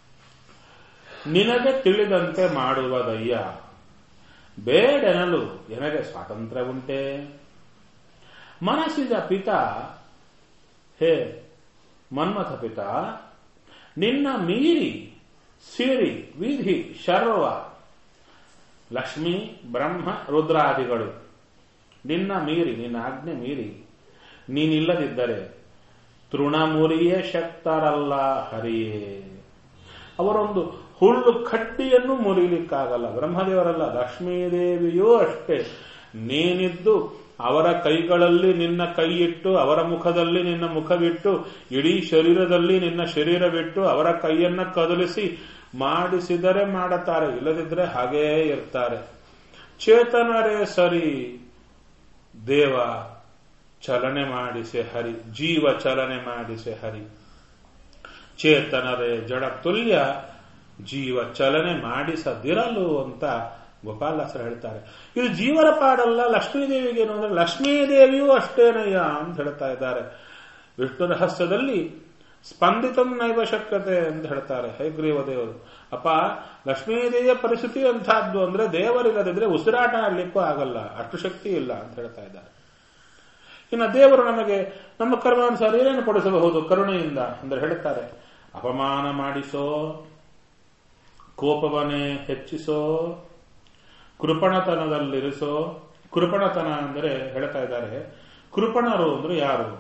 ನಿನಗೆ ತಿಳಿದಂತೆ ಮಾಡುವುದಯ್ಯ ಬೇಡೆನಲು ನನಗೆ ಸ್ವಾತಂತ್ರ್ಯ ಉಂಟೆ ಮನಸ್ಸಿದ ಪಿತ ಹೇ ಮನ್ಮಥ ಪಿತ ನಿನ್ನ ಮೀರಿ ಸಿರಿ ವಿಧಿ ಶರ್ವ ಲಕ್ಷ್ಮಿ ಬ್ರಹ್ಮ ರುದ್ರಾದಿಗಳು ನಿನ್ನ ಮೀರಿ ನಿನ್ನ ಆಜ್ಞೆ ಮೀರಿ ನೀನಿಲ್ಲದಿದ್ದರೆ ತೃಣಮುರಿಯೇ ಶಕ್ತರಲ್ಲ ಹರಿಯೇ ಅವರೊಂದು ಹುಲ್ಲು ಕಡ್ಡಿಯನ್ನು ಮುರಿಲಿಕ್ಕಾಗಲ್ಲ ಬ್ರಹ್ಮದೇವರಲ್ಲ ಲಕ್ಷ್ಮೀದೇವಿಯೂ ಅಷ್ಟೇ ನೀನಿದ್ದು ಅವರ ಕೈಗಳಲ್ಲಿ ನಿನ್ನ ಕೈ ಇಟ್ಟು ಅವರ ಮುಖದಲ್ಲಿ ನಿನ್ನ ಮುಖವಿಟ್ಟು ಇಡೀ ಶರೀರದಲ್ಲಿ ನಿನ್ನ ಶರೀರವಿಟ್ಟು ಅವರ ಕೈಯನ್ನ ಕದಲಿಸಿ ಮಾಡಿಸಿದರೆ ಮಾಡುತ್ತಾರೆ ಇಲ್ಲದಿದ್ರೆ ಹಾಗೇ ಇರ್ತಾರೆ ಚೇತನರೇ ಸರಿ ದೇವ ಚಲನೆ ಮಾಡಿಸೆ ಹರಿ ಜೀವ ಚಲನೆ ಮಾಡಿಸೆ ಹರಿ ಚೇತನರೇ ಜಡ ತುಲ್ಯ ಜೀವ ಚಲನೆ ಮಾಡಿಸದಿರಲು ಅಂತ ಗೋಪಾಲದಾಸರು ಹೇಳ್ತಾರೆ ಇದು ಜೀವನ ಪಾಡಲ್ಲ ಲಕ್ಷ್ಮೀದೇವಿಗೆ ಏನು ಅಂದ್ರೆ ಲಕ್ಷ್ಮೀದೇವಿಯೂ ಅಷ್ಟೇನಯ್ಯ ಅಂತ ಹೇಳ್ತಾ ಇದ್ದಾರೆ ವಿಷ್ಣು ರಹಸ್ಯದಲ್ಲಿ ಸ್ಪಂದಿತಂ ನೈವ ಶಕ್ಯತೆ ಅಂತ ಹೇಳ್ತಾರೆ ಹೈಗ್ರೀವ ದೇವರು ಅಪ್ಪ ಲಕ್ಷ್ಮೀದೇವಿಯ ಪರಿಸ್ಥಿತಿ ಅಂತಹದ್ದು ಅಂದ್ರೆ ದೇವರಿಲ್ಲದಿದ್ರೆ ಉಸಿರಾಟ ಆಡ್ಲಿಕ್ಕೂ ಆಗಲ್ಲ ಅಷ್ಟು ಶಕ್ತಿ ಇಲ್ಲ ಅಂತ ಹೇಳ್ತಾ ಇದ್ದಾರೆ ಇನ್ನು ದೇವರು ನಮಗೆ ನಮ್ಮ ಕರ್ಮಾನುಸಾರ ಏನೇನು ಕೊಡಿಸಬಹುದು ಕರುಣೆಯಿಂದ ಅಂದ್ರೆ ಹೇಳ್ತಾರೆ ಅಪಮಾನ ಮಾಡಿಸೋ ಕೋಪವನ್ನೇ ಹೆಚ್ಚಿಸೋ ಕೃಪಣತನದಲ್ಲಿರಿಸೋ ಕೃಪಣತನ ಅಂದರೆ ಹೇಳ್ತಾ ಇದ್ದಾರೆ ಕೃಪಣರು ಅಂದ್ರೆ ಯಾರು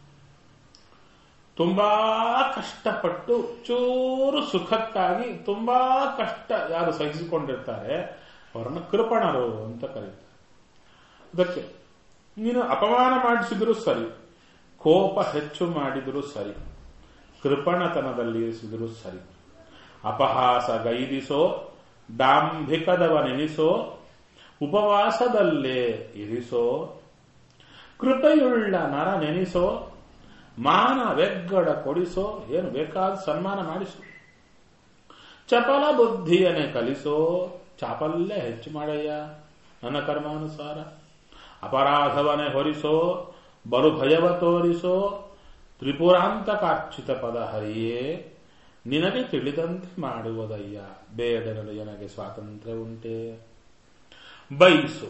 ತುಂಬಾ ಕಷ್ಟಪಟ್ಟು ಚೂರು ಸುಖಕ್ಕಾಗಿ ತುಂಬಾ ಕಷ್ಟ ಯಾರು ಸಹಿಸಿಕೊಂಡಿರ್ತಾರೆ ಅವರನ್ನು ಕೃಪಣರು ಅಂತ ಕರೀತಾರೆ ಅದಕ್ಕೆ ನೀನು ಅಪಮಾನ ಮಾಡಿಸಿದ್ರು ಸರಿ ಕೋಪ ಹೆಚ್ಚು ಮಾಡಿದರೂ ಸರಿ ಕೃಪಣತನದಲ್ಲಿ ಇರಿಸಿದರೂ ಸರಿ ಅಪಹಾಸ ಗೈದಿಸೋ ಡಾಂಭಿಕದವನೆನಿಸೋ ಉಪವಾಸದಲ್ಲೇ ಇರಿಸೋ ಕೃಪೆಯುಳ್ಳ ನರ ನೆನೆಸೋ ಮಾನ ವೆಗ್ಗಡ ಕೊಡಿಸೋ ಏನು ಬೇಕಾದ ಸನ್ಮಾನ ಮಾಡಿಸು ಚಪಲ ಬುದ್ಧಿಯನ್ನೇ ಕಲಿಸೋ ಚಾಪಲ್ಲೇ ಹೆಚ್ಚು ಮಾಡಯ್ಯ ನನ್ನ ಕರ್ಮಾನುಸಾರ ಅಪರಾಧವನ್ನೇ ಹೊರಿಸೋ ಬಲು ಭಯವ ತೋರಿಸೋ ತ್ರಿಪುರಾಂತಕಾರ್ಚಿತ ಪದ ಹರಿಯೇ ನಿನಗೆ ತಿಳಿದಂತೆ ಮಾಡುವುದಯ್ಯ ಬೇಡನಲು ನನಗೆ ಸ್ವಾತಂತ್ರ್ಯ ಉಂಟೆ ಬೈಸು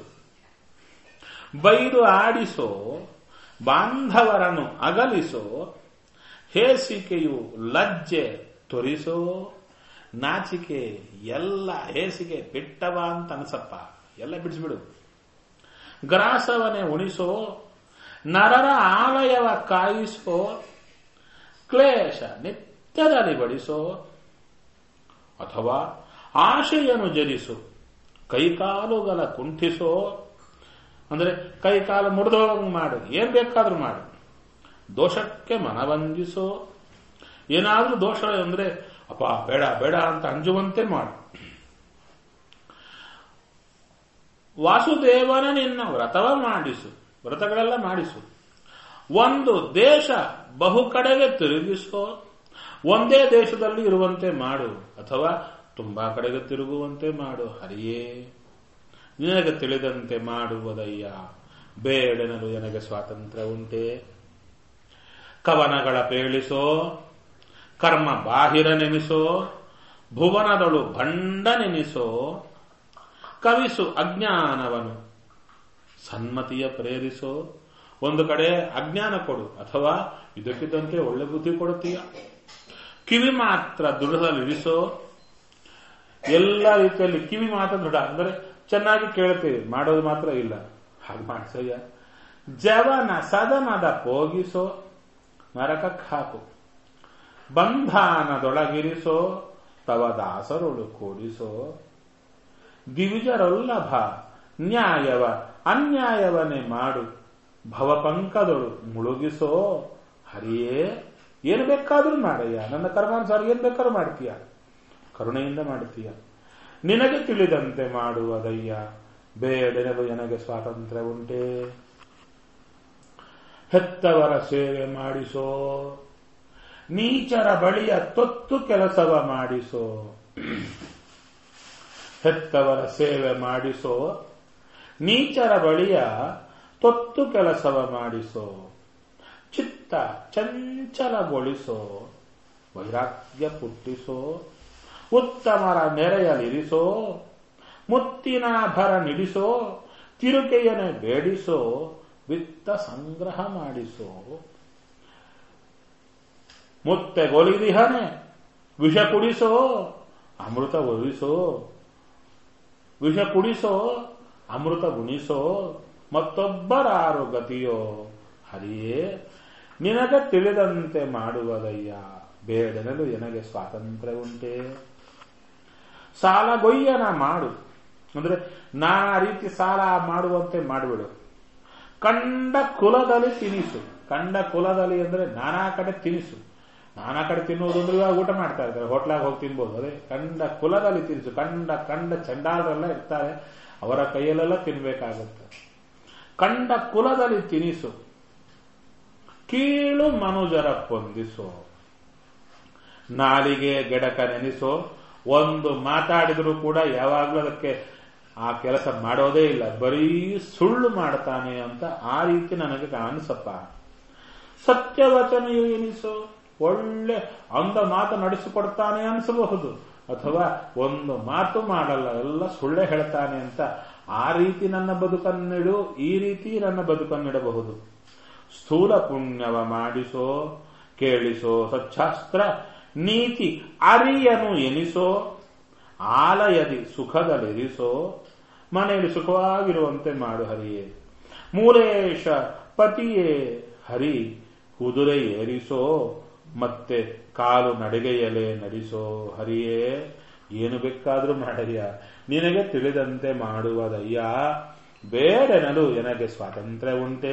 ಬೈದು ಆಡಿಸೋ ಬಾಂಧವರನ್ನು ಅಗಲಿಸೋ ಹೇಸಿಕೆಯು ಲಜ್ಜೆ ತೊರಿಸೋ ನಾಚಿಕೆ ಎಲ್ಲ ಹೇಸಿಗೆ ಬಿಟ್ಟವ ಅಂತ ಅನ್ಸಪ್ಪ ಎಲ್ಲ ಬಿಡಿಸ್ಬಿಡು ಗ್ರಾಸವನೆ ಉಣಿಸೋ ನರರ ಆಲಯವ ಕಾಯಿಸೋ ಕ್ಲೇಶ ನಿತ್ಯ ಹಿತ್ತದಲ್ಲಿ ಬಡಿಸೋ ಅಥವಾ ಆಶೆಯನ್ನು ಜರಿಸು ಕೈಕಾಲುಗಳ ಕುಂಠಿಸೋ ಅಂದ್ರೆ ಕೈಕಾಲು ಮುರಿದೋಗಂಗೆ ಮಾಡು ಏನ್ ಬೇಕಾದ್ರೂ ಮಾಡು ದೋಷಕ್ಕೆ ಮನವಂಜಿಸೋ ಏನಾದ್ರೂ ದೋಷ ಅಂದ್ರೆ ಅಪ್ಪ ಬೇಡ ಬೇಡ ಅಂತ ಅಂಜುವಂತೆ ಮಾಡು ವಾಸುದೇವನ ನಿನ್ನ ವ್ರತವ ಮಾಡಿಸು ವ್ರತಗಳೆಲ್ಲ ಮಾಡಿಸು ಒಂದು ದೇಶ ಬಹು ಕಡೆಗೆ ತಿರುಗಿಸೋ ಒಂದೇ ದೇಶದಲ್ಲಿ ಇರುವಂತೆ ಮಾಡು ಅಥವಾ ತುಂಬಾ ಕಡೆಗೆ ತಿರುಗುವಂತೆ ಮಾಡು ಹರಿಯೇ ನಿನಗೆ ತಿಳಿದಂತೆ ಮಾಡುವುದಯ್ಯ ಬೇಡನಲು ನನಗೆ ಸ್ವಾತಂತ್ರ್ಯ ಉಂಟೆ ಕವನಗಳ ಪೇಳಿಸೋ ಕರ್ಮ ಬಾಹಿರ ನೆನೆಸೋ ಭುವನದಳು ಭಂಡ ನೆನೆಸೋ ಕವಿಸು ಅಜ್ಞಾನವನು ಸನ್ಮತಿಯ ಪ್ರೇರಿಸೋ ಒಂದು ಕಡೆ ಅಜ್ಞಾನ ಕೊಡು ಅಥವಾ ಇದಕ್ಕಿದ್ದಂತೆ ಒಳ್ಳೆ ಬುದ್ಧಿ ಕೊಡುತ್ತೀಯ ಕಿವಿ ಮಾತ್ರ ದೃಢದಲ್ಲಿರಿಸೋ ಎಲ್ಲ ರೀತಿಯಲ್ಲಿ ಕಿವಿ ಮಾತ್ರ ದೃಢ ಅಂದರೆ ಚೆನ್ನಾಗಿ ಕೇಳ್ತೀವಿ ಮಾಡೋದು ಮಾತ್ರ ಇಲ್ಲ ಹಾಗೆ ಮಾಡ್ಸಯ್ಯ ಜವನ ಸದನದ ಪೋಗಿಸೋ ನರಕಕ್ಕೆ ಹಾಕು ಬಂಧಾನದೊಳಗಿರಿಸೋ ತವ ದಾಸರುಳು ಕೂಡಿಸೋ ದಿವಿಜರೊಲ್ಲಭ ನ್ಯಾಯವ ಅನ್ಯಾಯವನ್ನೇ ಮಾಡು ಭವಪಂಕದೊಳು ಮುಳುಗಿಸೋ ಹರಿಯೇ ಏನು ಬೇಕಾದ್ರೂ ಮಾಡಯ್ಯ ನನ್ನ ಕರ್ಮಾನುಸಾರ ಏನ್ ಬೇಕಾದ್ರೂ ಮಾಡ್ತೀಯ ಕರುಣೆಯಿಂದ ಮಾಡ್ತೀಯ ನಿನಗೆ ತಿಳಿದಂತೆ ಮಾಡುವುದಯ್ಯ ಬೇಡನೆದು ನನಗೆ ಸ್ವಾತಂತ್ರ್ಯ ಉಂಟೆ ಹೆತ್ತವರ ಸೇವೆ ಮಾಡಿಸೋ ನೀಚರ ಬಳಿಯ ತೊತ್ತು ಕೆಲಸವ ಮಾಡಿಸೋ ಹೆತ್ತವರ ಸೇವೆ ಮಾಡಿಸೋ ನೀಚರ ಬಳಿಯ ತೊತ್ತು ಕೆಲಸವ ಮಾಡಿಸೋ ಚಿತ್ತ ಚಂಚಲಗೊಳಿಸೋ ವೈರಾಗ್ಯ ಪುಟ್ಟಿಸೋ ಉತ್ತಮರ ನೆರೆಯಲಿರಿಸೋ ಮುತ್ತಿನಾಭರ ನಿಡಿಸೋ ತಿರುಕೆಯನೆ ಬೇಡಿಸೋ ವಿತ್ತ ಸಂಗ್ರಹ ಮಾಡಿಸೋ ಮುತ್ತೆಗೊಲಿದಿಹನೆ ವಿಷ ಕುಡಿಸೋ ಅಮೃತ ಒಲಿಸೋ ವಿಷ ಕುಡಿಸೋ ಅಮೃತ ಗುಣಿಸೋ ಮತ್ತೊಬ್ಬರಾರು ಗತಿಯೋ ಹರಿಯೇ ನಿನಗೆ ತಿಳಿದಂತೆ ಮಾಡುವುದಯ್ಯ ಬೇಡನಲು ನನಗೆ ಸ್ವಾತಂತ್ರ್ಯ ಉಂಟೆ ಸಾಲಗೊಯ್ಯನ ಮಾಡು ಅಂದ್ರೆ ನಾನಾ ರೀತಿ ಸಾಲ ಮಾಡುವಂತೆ ಮಾಡಿಬಿಡು ಕಂಡ ಕುಲದಲ್ಲಿ ತಿನಿಸು ಕಂಡ ಕುಲದಲ್ಲಿ ಅಂದ್ರೆ ನಾನಾ ಕಡೆ ತಿನಿಸು ನಾನಾ ಕಡೆ ತಿನ್ನುವುದು ಅಂದ್ರೆ ಇವಾಗ ಊಟ ಮಾಡ್ತಾ ಇರ್ತಾರೆ ಹೋಟ್ಲಾಗ ಹೋಗಿ ತಿನ್ಬೋದು ಅದೇ ಕಂಡ ಕುಲದಲ್ಲಿ ತಿನಿಸು ಕಂಡ ಕಂಡ ಚಂಡಾಲರೆಲ್ಲ ಇರ್ತಾರೆ ಅವರ ಕೈಯಲ್ಲೆಲ್ಲ ತಿನ್ಬೇಕಾಗುತ್ತೆ ಕಂಡ ಕುಲದಲ್ಲಿ ತಿನಿಸು ಕೀಳು ಮನುಜರ ಪೊಂದಿಸೋ ನಾಲಿಗೆ ಗೆಡಕ ನೆನೆಸೋ ಒಂದು ಮಾತಾಡಿದರೂ ಕೂಡ ಯಾವಾಗಲೂ ಅದಕ್ಕೆ ಆ ಕೆಲಸ ಮಾಡೋದೇ ಇಲ್ಲ ಬರೀ ಸುಳ್ಳು ಮಾಡ್ತಾನೆ ಅಂತ ಆ ರೀತಿ ನನಗೆ ಅನಿಸಪ್ಪ ಸತ್ಯವಚನೆಯು ಎನಿಸೋ ಒಳ್ಳೆ ಅಂದ ಮಾತು ನಡೆಸಿಕೊಡ್ತಾನೆ ಅನಿಸಬಹುದು ಅಥವಾ ಒಂದು ಮಾತು ಮಾಡಲ್ಲ ಎಲ್ಲ ಸುಳ್ಳೆ ಹೇಳ್ತಾನೆ ಅಂತ ಆ ರೀತಿ ನನ್ನ ಬದುಕನ್ನಿಡು ಈ ರೀತಿ ನನ್ನ ಬದುಕನ್ನಿಡಬಹುದು ಸ್ಥೂಲ ಪುಣ್ಯವ ಮಾಡಿಸೋ ಕೇಳಿಸೋ ಸಚ್ಚಾಸ್ತ್ರ ನೀತಿ ಅರಿಯನು ಎನಿಸೋ ಆಲಯದಿ ಸುಖದಲ್ಲಿರಿಸೋ ಮನೆಯಲ್ಲಿ ಸುಖವಾಗಿರುವಂತೆ ಮಾಡು ಹರಿಯೇ ಮೂಲೇಶ ಪತಿಯೇ ಹರಿ ಕುದುರೆ ಏರಿಸೋ ಮತ್ತೆ ಕಾಲು ನಡಿಗೆಯಲೆ ನಡೆಸೋ ಹರಿಯೇ ಏನು ಬೇಕಾದ್ರೂ ಮಾಡಯ್ಯ ನಿನಗೆ ತಿಳಿದಂತೆ ಮಾಡುವುದಯ್ಯ ಬೇಡನಲು ನನಗೆ ಸ್ವಾತಂತ್ರ್ಯ ಉಂಟೆ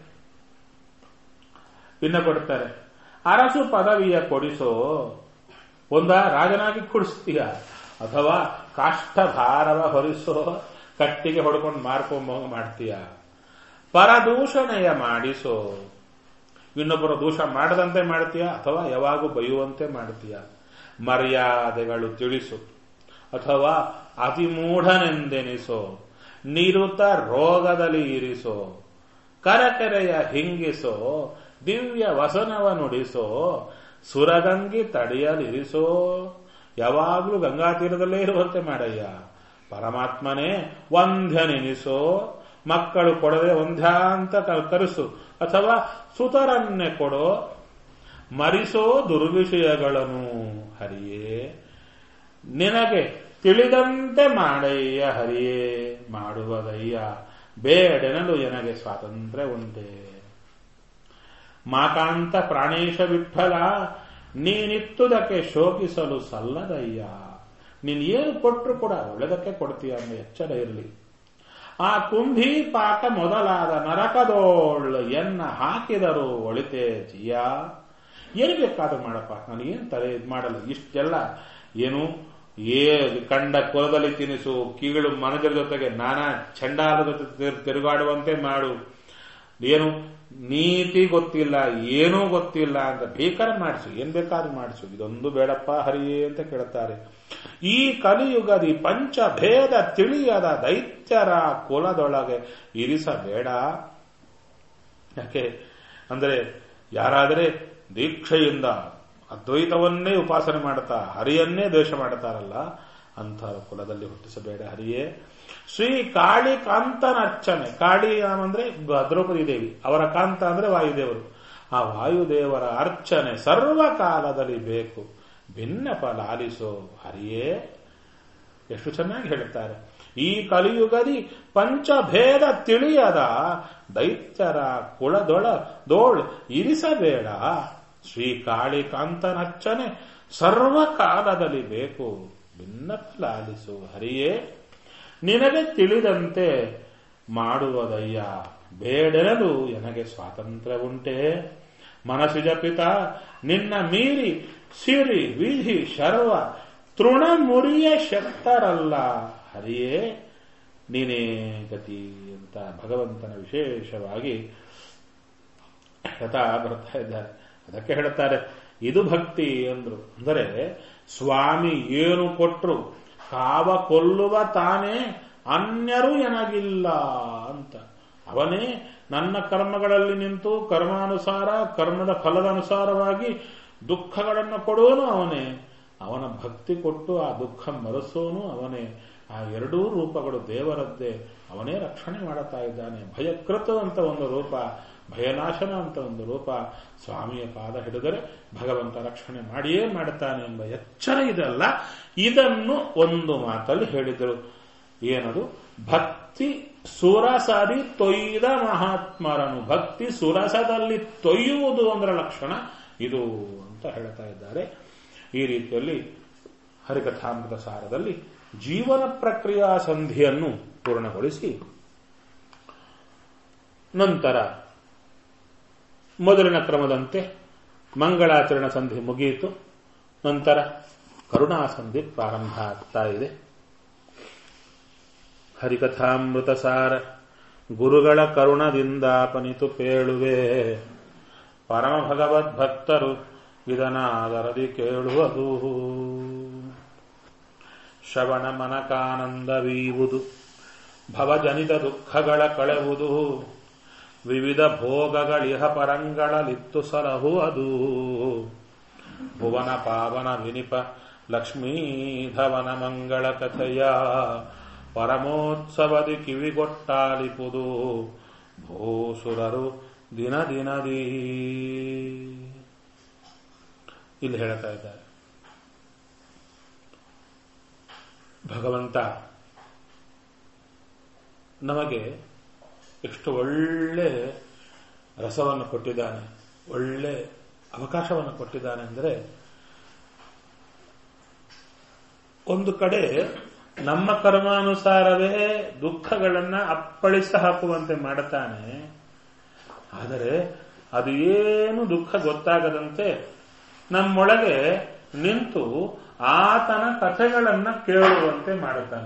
ಇನ್ನ ಕೊಡ್ತಾರೆ ಅರಸು ಪದವಿಯ ಕೊಡಿಸೋ ಒಂದ ರಾಜನಾಗಿ ಕೊಡಿಸ್ತೀಯ ಅಥವಾ ಕಾಷ್ಟ ಭಾರವ ಹೊರಿಸೋ ಕಟ್ಟಿಗೆ ಹೊಡ್ಕೊಂಡು ಮಾರ್ಕೊಂಬ ಮಾಡ್ತೀಯ ಪರದೂಷಣೆಯ ಮಾಡಿಸೋ ಇನ್ನೊಬ್ಬರ ದೂಷ ಮಾಡದಂತೆ ಮಾಡ್ತೀಯ ಅಥವಾ ಯಾವಾಗೂ ಬೈಯುವಂತೆ ಮಾಡ್ತೀಯ ಮರ್ಯಾದೆಗಳು ತಿಳಿಸು ಅಥವಾ ಅತಿಮೂಢನೆಂದೆನಿಸೋ ನಿರುತ ರೋಗದಲ್ಲಿ ಇರಿಸೋ ಕರಕೆರೆಯ ಹಿಂಗಿಸೋ ದಿವ್ಯ ವಸನವ ನುಡಿಸೋ ಸುರಗಂಗಿ ತಡೆಯಲಿರಿಸೋ ಯಾವಾಗಲೂ ಗಂಗಾ ತೀರದಲ್ಲೇ ಇರುವಂತೆ ಮಾಡಯ್ಯ ಪರಮಾತ್ಮನೇ ಒಂಧ್ಯ ನೆನಿಸೋ ಮಕ್ಕಳು ಕೊಡದೆ ಒಂಧ್ಯ ಅಂತ ಕರೆಸು ಅಥವಾ ಸುತರನ್ನೇ ಕೊಡೋ ಮರಿಸೋ ದುರ್ವಿಷಯಗಳನ್ನು ಹರಿಯೇ ನಿನಗೆ ತಿಳಿದಂತೆ ಮಾಡಯ್ಯ ಹರಿಯೇ ಮಾಡುವುದಯ್ಯ ಬೇಡೆನಲು ನನಗೆ ಸ್ವಾತಂತ್ರ್ಯ ಉಂಟೆ ಮಾಕಾಂತ ಪ್ರಾಣೇಶ ವಿಠಲ ನೀನಿತ್ತುದಕ್ಕೆ ಶೋಕಿಸಲು ಸಲ್ಲದಯ್ಯ ನೀನ್ ಏನು ಕೊಟ್ಟರು ಕೂಡ ಒಳ್ಳೆದಕ್ಕೆ ಕೊಡ್ತೀಯ ಅನ್ನೋ ಎಚ್ಚರ ಇರಲಿ ಆ ಕುಂಭಿ ಪಾಕ ಮೊದಲಾದ ನರಕದೋಳ್ ಎನ್ನ ಹಾಕಿದರು ಒಳಿತೆ ಜಿಯ ಏನು ಬೇಕಾದ್ರೂ ಮಾಡಪ್ಪ ನನಗೇನು ತಲೆ ಇದು ಮಾಡಲ್ಲ ಇಷ್ಟೆಲ್ಲ ಏನು ಏ ಕಂಡ ಕುಲದಲ್ಲಿ ತಿನಿಸು ಕೀಳು ಮನಜರ ಜೊತೆಗೆ ನಾನಾ ಚಂಡಾಲದ ಜೊತೆ ತಿರ್- ತಿರುಗಾಡುವಂತೆ ಮಾಡು ಏನು ನೀತಿ ಗೊತ್ತಿಲ್ಲ ಏನೂ ಗೊತ್ತಿಲ್ಲ ಅಂತ ಬೇಕಾದ್ರೆ ಮಾಡಿಸು ಏನ್ ಬೇಕಾದ್ರೂ ಮಾಡಿಸು ಇದೊಂದು ಬೇಡಪ್ಪ ಹರಿಯೇ ಅಂತ ಕೇಳುತ್ತಾರೆ ಈ ಕಲಿಯುಗದಿ ಪಂಚಭೇದ ತಿಳಿಯದ ದೈತ್ಯರ ಕುಲದೊಳಗೆ ಇರಿಸಬೇಡ ಯಾಕೆ ಅಂದ್ರೆ ಯಾರಾದರೆ ದೀಕ್ಷೆಯಿಂದ ಅದ್ವೈತವನ್ನೇ ಉಪಾಸನೆ ಮಾಡ್ತಾ ಹರಿಯನ್ನೇ ದ್ವೇಷ ಮಾಡ್ತಾರಲ್ಲ ಅಂಥ ಕುಲದಲ್ಲಿ ಹುಟ್ಟಿಸಬೇಡ ಹರಿಯೇ ಶ್ರೀ ಕಾಳಿ ಕಾಂತನ ಅರ್ಚನೆ ಕಾಳಿ ಅಂದ್ರೆ ಗ- ದ್ರೌಪದಿ ದೇವಿ ಅವರ ಕಾಂತ ಅಂದ್ರೆ ವಾಯುದೇವರು ಆ ವಾಯುದೇವರ ಅರ್ಚನೆ ಸರ್ವ ಕಾಲದಲ್ಲಿ ಬೇಕು ಭಿನ್ನಪ ಲಾಲಿಸೋ ಹರಿಯೇ ಎಷ್ಟು ಚೆನ್ನಾಗಿ ಹೇಳುತ್ತಾರೆ ಈ ಕಲಿಯುಗದಿ ಪಂಚಭೇದ ತಿಳಿಯದ ದೈತ್ಯರ ಕುಳದೊಳ ದೋಳ್ ಇರಿಸಬೇಡ ಶ್ರೀ ಕಾಳಿಕಾಂತನಚ್ಚನೆ ಸರ್ವ ಕಾಲದಲ್ಲಿ ಬೇಕು ಭಿನ್ನಪ ಲಾಲಿಸು ಹರಿಯೇ ನಿನಗೆ ತಿಳಿದಂತೆ ಮಾಡುವುದಯ್ಯ ಬೇಡರಲು ನನಗೆ ಸ್ವಾತಂತ್ರ್ಯ ಉಂಟೆ ಮನಸ್ಸಿಜ ಪಿತ ನಿನ್ನ ಮೀರಿ ಸಿರಿ ವಿಧಿ ಶರ್ವ ತೃಣಮುರಿಯ ಶಕ್ತರಲ್ಲ ಹರಿಯೇ ನೀನೇ ಗತಿ ಅಂತ ಭಗವಂತನ ವಿಶೇಷವಾಗಿ ಹೇಳ್ತಾ ಬರ್ತಾ ಇದ್ದಾರೆ ಅದಕ್ಕೆ ಹೇಳ್ತಾರೆ ಇದು ಭಕ್ತಿ ಅಂದ್ರು ಅಂದರೆ ಸ್ವಾಮಿ ಏನು ಕೊಟ್ರು ಕಾವ ಕೊಲ್ಲುವ ತಾನೇ ಅನ್ಯರು ಎನಗಿಲ್ಲ ಅಂತ ಅವನೇ ನನ್ನ ಕರ್ಮಗಳಲ್ಲಿ ನಿಂತು ಕರ್ಮಾನುಸಾರ ಕರ್ಮದ ಫಲದ ಅನುಸಾರವಾಗಿ ದುಃಖಗಳನ್ನು ಕೊಡೋನು ಅವನೇ ಅವನ ಭಕ್ತಿ ಕೊಟ್ಟು ಆ ದುಃಖ ಮರೆಸೋನು ಅವನೇ ಆ ಎರಡೂ ರೂಪಗಳು ದೇವರದ್ದೇ ಅವನೇ ರಕ್ಷಣೆ ಮಾಡುತ್ತಾ ಇದ್ದಾನೆ ಭಯಕೃತ ಅಂತ ಒಂದು ರೂಪ ಭಯನಾಶನ ಅಂತ ಒಂದು ರೂಪ ಸ್ವಾಮಿಯ ಪಾದ ಹಿಡಿದರೆ ಭಗವಂತ ರಕ್ಷಣೆ ಮಾಡಿಯೇ ಮಾಡುತ್ತಾನೆ ಎಂಬ ಎಚ್ಚರ ಇದಲ್ಲ ಇದನ್ನು ಒಂದು ಮಾತಲ್ಲಿ ಹೇಳಿದರು ಏನದು ಭಕ್ತಿ ಸುರಸದಿ ತೊಯ್ದ ಮಹಾತ್ಮರನು ಭಕ್ತಿ ಸುರಸದಲ್ಲಿ ತೊಯ್ಯುವುದು ಅದರ ಲಕ್ಷಣ ಇದು ಅಂತ ಹೇಳ್ತಾ ಇದ್ದಾರೆ ಈ ರೀತಿಯಲ್ಲಿ ಹರಿಕಥಾಮೃತ ಸಾರದಲ್ಲಿ ಜೀವನ ಪ್ರಕ್ರಿಯಾ ಸಂಧಿಯನ್ನು ಪೂರ್ಣಗೊಳಿಸಿ ನಂತರ ಮೊದಲಿನ ಕ್ರಮದಂತೆ ಮಂಗಳಾಚರಣ ಸಂಧಿ ಮುಗಿಯಿತು ನಂತರ ಕರುಣಾ ಸಂಧಿ ಪ್ರಾರಂಭ ಆಗ್ತಾ ಇದೆ ಹರಿಕಥಾಮೃತ ಸಾರ ಗುರುಗಳ ಕರುಣದಿಂದಾಪನಿತು ಪೇಳುವೆ ಪರಮ ಭಗವದ್ ಭಕ್ತರು ಇದನಾದರದಿ ಕೇಳುವುದು ಶ್ರವಣ ಮನಕಾನಂದವೀವುದು ಭವಜನಿತ ದುಃಖಗಳ ಕಳೆವುದು ವಿವಿಧ ಭೋಗಗಳಿಹ ಪರಂಗಳಲಿತ್ತು ಸಲಹುವುದು ಭುವನ ಪಾವನ ವಿನಿಪ ಲಕ್ಷ್ಮೀಧವನ ಮಂಗಳ ಕಥೆಯ ಪರಮೋತ್ಸವದಿ ಕಿವಿಗೊಟ್ಟಾಲಿಪುದು ಭೂಸುರರು ದಿನ ದಿನದಿ ಇಲ್ಲಿ ಹೇಳ್ತಾ ಇದ್ದಾರೆ ಭಗವಂತ ನಮಗೆ ಎಷ್ಟು ಒಳ್ಳೆ ರಸವನ್ನು ಕೊಟ್ಟಿದ್ದಾನೆ ಒಳ್ಳೆ ಅವಕಾಶವನ್ನು ಕೊಟ್ಟಿದ್ದಾನೆ ಅಂದರೆ ಒಂದು ಕಡೆ ನಮ್ಮ ಕರ್ಮಾನುಸಾರವೇ ದುಃಖಗಳನ್ನ ಅಪ್ಪಳಿಸ ಹಾಕುವಂತೆ ಮಾಡುತ್ತಾನೆ ಆದರೆ ಅದು ಏನು ದುಃಖ ಗೊತ್ತಾಗದಂತೆ ನಮ್ಮೊಳಗೆ ನಿಂತು ಆತನ ಕಥೆಗಳನ್ನ ಕೇಳುವಂತೆ ಮಾಡುತ್ತಾನೆ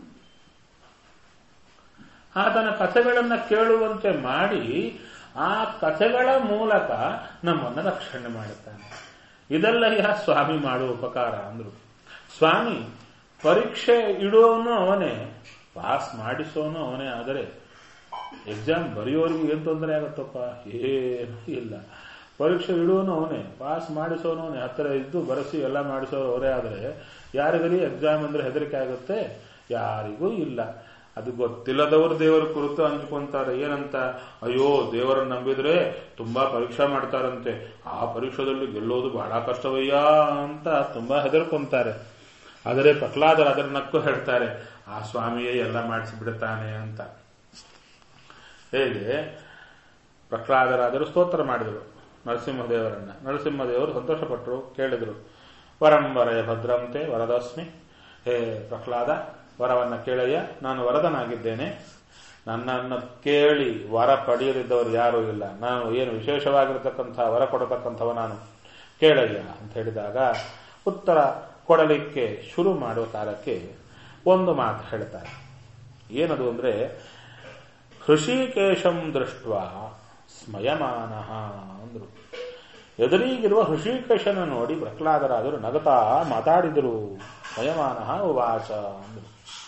ಆತನ ಕಥೆಗಳನ್ನ ಕೇಳುವಂತೆ ಮಾಡಿ ಆ ಕಥೆಗಳ ಮೂಲಕ ನಮ್ಮನ್ನು ರಕ್ಷಣೆ ಮಾಡುತ್ತಾನೆ ಇದೆಲ್ಲ ಯಾ ಸ್ವಾಮಿ ಮಾಡುವ ಉಪಕಾರ ಅಂದ್ರು ಸ್ವಾಮಿ ಪರೀಕ್ಷೆ ಇಡುವವನು ಅವನೇ ಪಾಸ್ ಮಾಡಿಸೋನು ಅವನೇ ಆದರೆ ಎಕ್ಸಾಮ್ ಬರೆಯೋರಿಗೆ ಏನು ತೊಂದರೆ ಆಗುತ್ತಪ್ಪ ಏನೂ ಇಲ್ಲ ಪರೀಕ್ಷೆ ಇಡುವನು ಅವನೇ ಪಾಸ್ ಮಾಡಿಸೋನು ಅವನೇ ಹತ್ತಿರ ಇದ್ದು ಬರೆಸಿ ಎಲ್ಲ ಮಾಡಿಸೋರು ಅವರೇ ಆದರೆ ಯಾರಿಗಲಿ ಎಕ್ಸಾಮ್ ಅಂದ್ರೆ ಹೆದರಿಕೆ ಆಗುತ್ತೆ ಯಾರಿಗೂ ಇಲ್ಲ ಅದು ಗೊತ್ತಿಲ್ಲದವರು ದೇವರ ಕುರಿತು ಅಂದ್ಕೊಂತಾರೆ ಏನಂತ ಅಯ್ಯೋ ದೇವರನ್ನು ನಂಬಿದ್ರೆ ತುಂಬಾ ಪರೀಕ್ಷೆ ಮಾಡ್ತಾರಂತೆ ಆ ಪರೀಕ್ಷೆದಲ್ಲಿ ಗೆಲ್ಲೋದು ಬಹಳ ಕಷ್ಟವಯ್ಯ ಅಂತ ತುಂಬಾ ಹೆದರ್ಕೊಂತಾರೆ ಆದರೆ ಪ್ರಹ್ಲಾದರ ಅದರ ನಕ್ಕು ಹೇಳ್ತಾರೆ ಆ ಸ್ವಾಮಿಯೇ ಎಲ್ಲ ಮಾಡಿಸಿಬಿಡುತ್ತಾನೆ ಅಂತ ಹೇಗೆ ಪ್ರಹ್ಲಾದರಾದರು ಸ್ತೋತ್ರ ಮಾಡಿದರು ನರಸಿಂಹದೇವರನ್ನ ನರಸಿಂಹದೇವರು ಸಂತೋಷಪಟ್ಟರು ಕೇಳಿದರು ವರಂಬರಯ ಭದ್ರಂತೆ ವರದಸ್ಮಿ ಹೇ ಪ್ರಹ್ಲಾದ ವರವನ್ನ ಕೇಳಯ್ಯ ನಾನು ವರದನಾಗಿದ್ದೇನೆ ನನ್ನನ್ನು ಕೇಳಿ ವರ ಪಡೆಯದಿದ್ದವರು ಯಾರೂ ಇಲ್ಲ ನಾನು ಏನು ವಿಶೇಷವಾಗಿರತಕ್ಕಂಥ ವರ ಕೊಡತಕ್ಕಂಥವ ನಾನು ಕೇಳಯ್ಯ ಅಂತ ಹೇಳಿದಾಗ ಉತ್ತರ ಕೊಡಲಿಕ್ಕೆ ಶುರು ಮಾಡುವ ಕಾಲಕ್ಕೆ ಒಂದು ಮಾತು ಹೇಳ್ತಾರೆ ಏನದು ಅಂದ್ರೆ ಹೃಷಿಕೇಶಂ ದೃಷ್ಟ ಸ್ಮಯಮಾನ ಅಂದ್ರು ಎದುರಿಗಿರುವ ಹೃಷಿಕೇಶನ ನೋಡಿ ಪ್ರಹ್ಲಾದರಾದರು ನಗತಾ ಮಾತಾಡಿದರು ಸ್ಮಯಮಾನ ಉವಾಚ ಅಂದ್ರು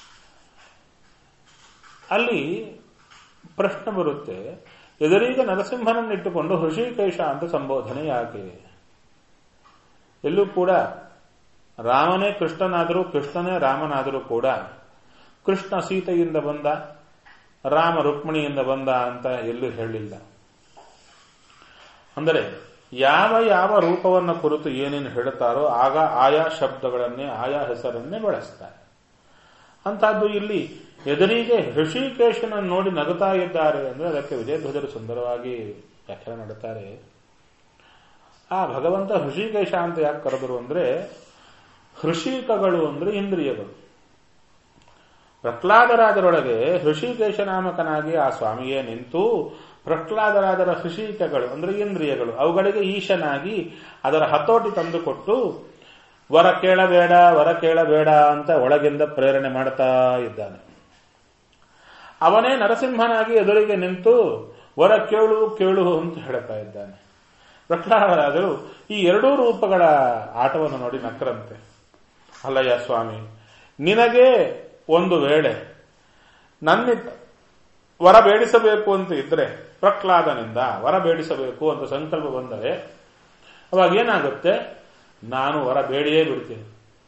ಅಲ್ಲಿ ಪ್ರಶ್ನೆ ಬರುತ್ತೆ ಎದುರೀಗ ನರಸಿಂಹನನ್ನಿಟ್ಟುಕೊಂಡು ಹೃಷಿಕೇಶ ಅಂತ ಸಂಬೋಧನೆ ಯಾಕೆ ಎಲ್ಲೂ ಕೂಡ ರಾಮನೇ ಕೃಷ್ಣನಾದರೂ ಕೃಷ್ಣನೇ ರಾಮನಾದರೂ ಕೂಡ ಕೃಷ್ಣ ಸೀತೆಯಿಂದ ಬಂದ ರಾಮ ರುಕ್ಮಿಣಿಯಿಂದ ಬಂದ ಅಂತ ಎಲ್ಲೂ ಹೇಳಿಲ್ಲ ಅಂದರೆ ಯಾವ ಯಾವ ರೂಪವನ್ನು ಕುರಿತು ಏನೇನು ಹೇಳುತ್ತಾರೋ ಆಗ ಆಯಾ ಶಬ್ದಗಳನ್ನೇ ಆಯಾ ಹೆಸರನ್ನೇ ಬಳಸ್ತಾರೆ ಅಂತಹದ್ದು ಇಲ್ಲಿ ಎದುರಿಗೆ ಋಷಿಕೇಶನ ನೋಡಿ ನಗುತ್ತಾ ಇದ್ದಾರೆ ಅಂದ್ರೆ ಅದಕ್ಕೆ ವಿಜಯಧ್ವಜರು ಸುಂದರವಾಗಿ ವ್ಯಾಖ್ಯಾನ ಮಾಡುತ್ತಾರೆ ಆ ಭಗವಂತ ಹೃಷಿಕೇಶ ಅಂತ ಯಾಕೆ ಕರೆದರು ಅಂದ್ರೆ ಹೃಷಿಕಗಳು ಅಂದ್ರೆ ಇಂದ್ರಿಯಗಳು ಪ್ರಹ್ಲಾದರಾಜರೊಳಗೆ ಹೃಷಿಕೇಶ ನಾಮಕನಾಗಿ ಆ ಸ್ವಾಮಿಯೇ ನಿಂತು ಪ್ರಹ್ಲಾದರಾಜರ ಹೃಷಿಕಗಳು ಅಂದ್ರೆ ಇಂದ್ರಿಯಗಳು ಅವುಗಳಿಗೆ ಈಶನಾಗಿ ಅದರ ಹತೋಟಿ ತಂದುಕೊಟ್ಟು ವರ ಕೇಳಬೇಡ ವರ ಕೇಳಬೇಡ ಅಂತ ಒಳಗಿಂದ ಪ್ರೇರಣೆ ಮಾಡ್ತಾ ಇದ್ದಾನೆ ಅವನೇ ನರಸಿಂಹನಾಗಿ ಎದುರಿಗೆ ನಿಂತು ವರ ಕೇಳು ಕೇಳು ಅಂತ ಹೇಳ್ತಾ ಇದ್ದಾನೆ ಪ್ರಹ್ಲಾದರಾಜರು ಈ ಎರಡೂ ರೂಪಗಳ ಆಟವನ್ನು ನೋಡಿ ನಕ್ಕರಂತೆ ಅಲ್ಲಯ್ಯ ಸ್ವಾಮಿ ನಿನಗೆ ಒಂದು ವೇಳೆ ನನ್ನ ವರ ಬೇಡಿಸಬೇಕು ಅಂತ ಇದ್ರೆ ಪ್ರಹ್ಲಾದನಿಂದ ವರ ಬೇಡಿಸಬೇಕು ಅಂತ ಸಂಕಲ್ಪ ಬಂದರೆ ಅವಾಗ ಏನಾಗುತ್ತೆ ನಾನು ವರ ಬೇಡಿಯೇ ಬಿಡ್ತೀನಿ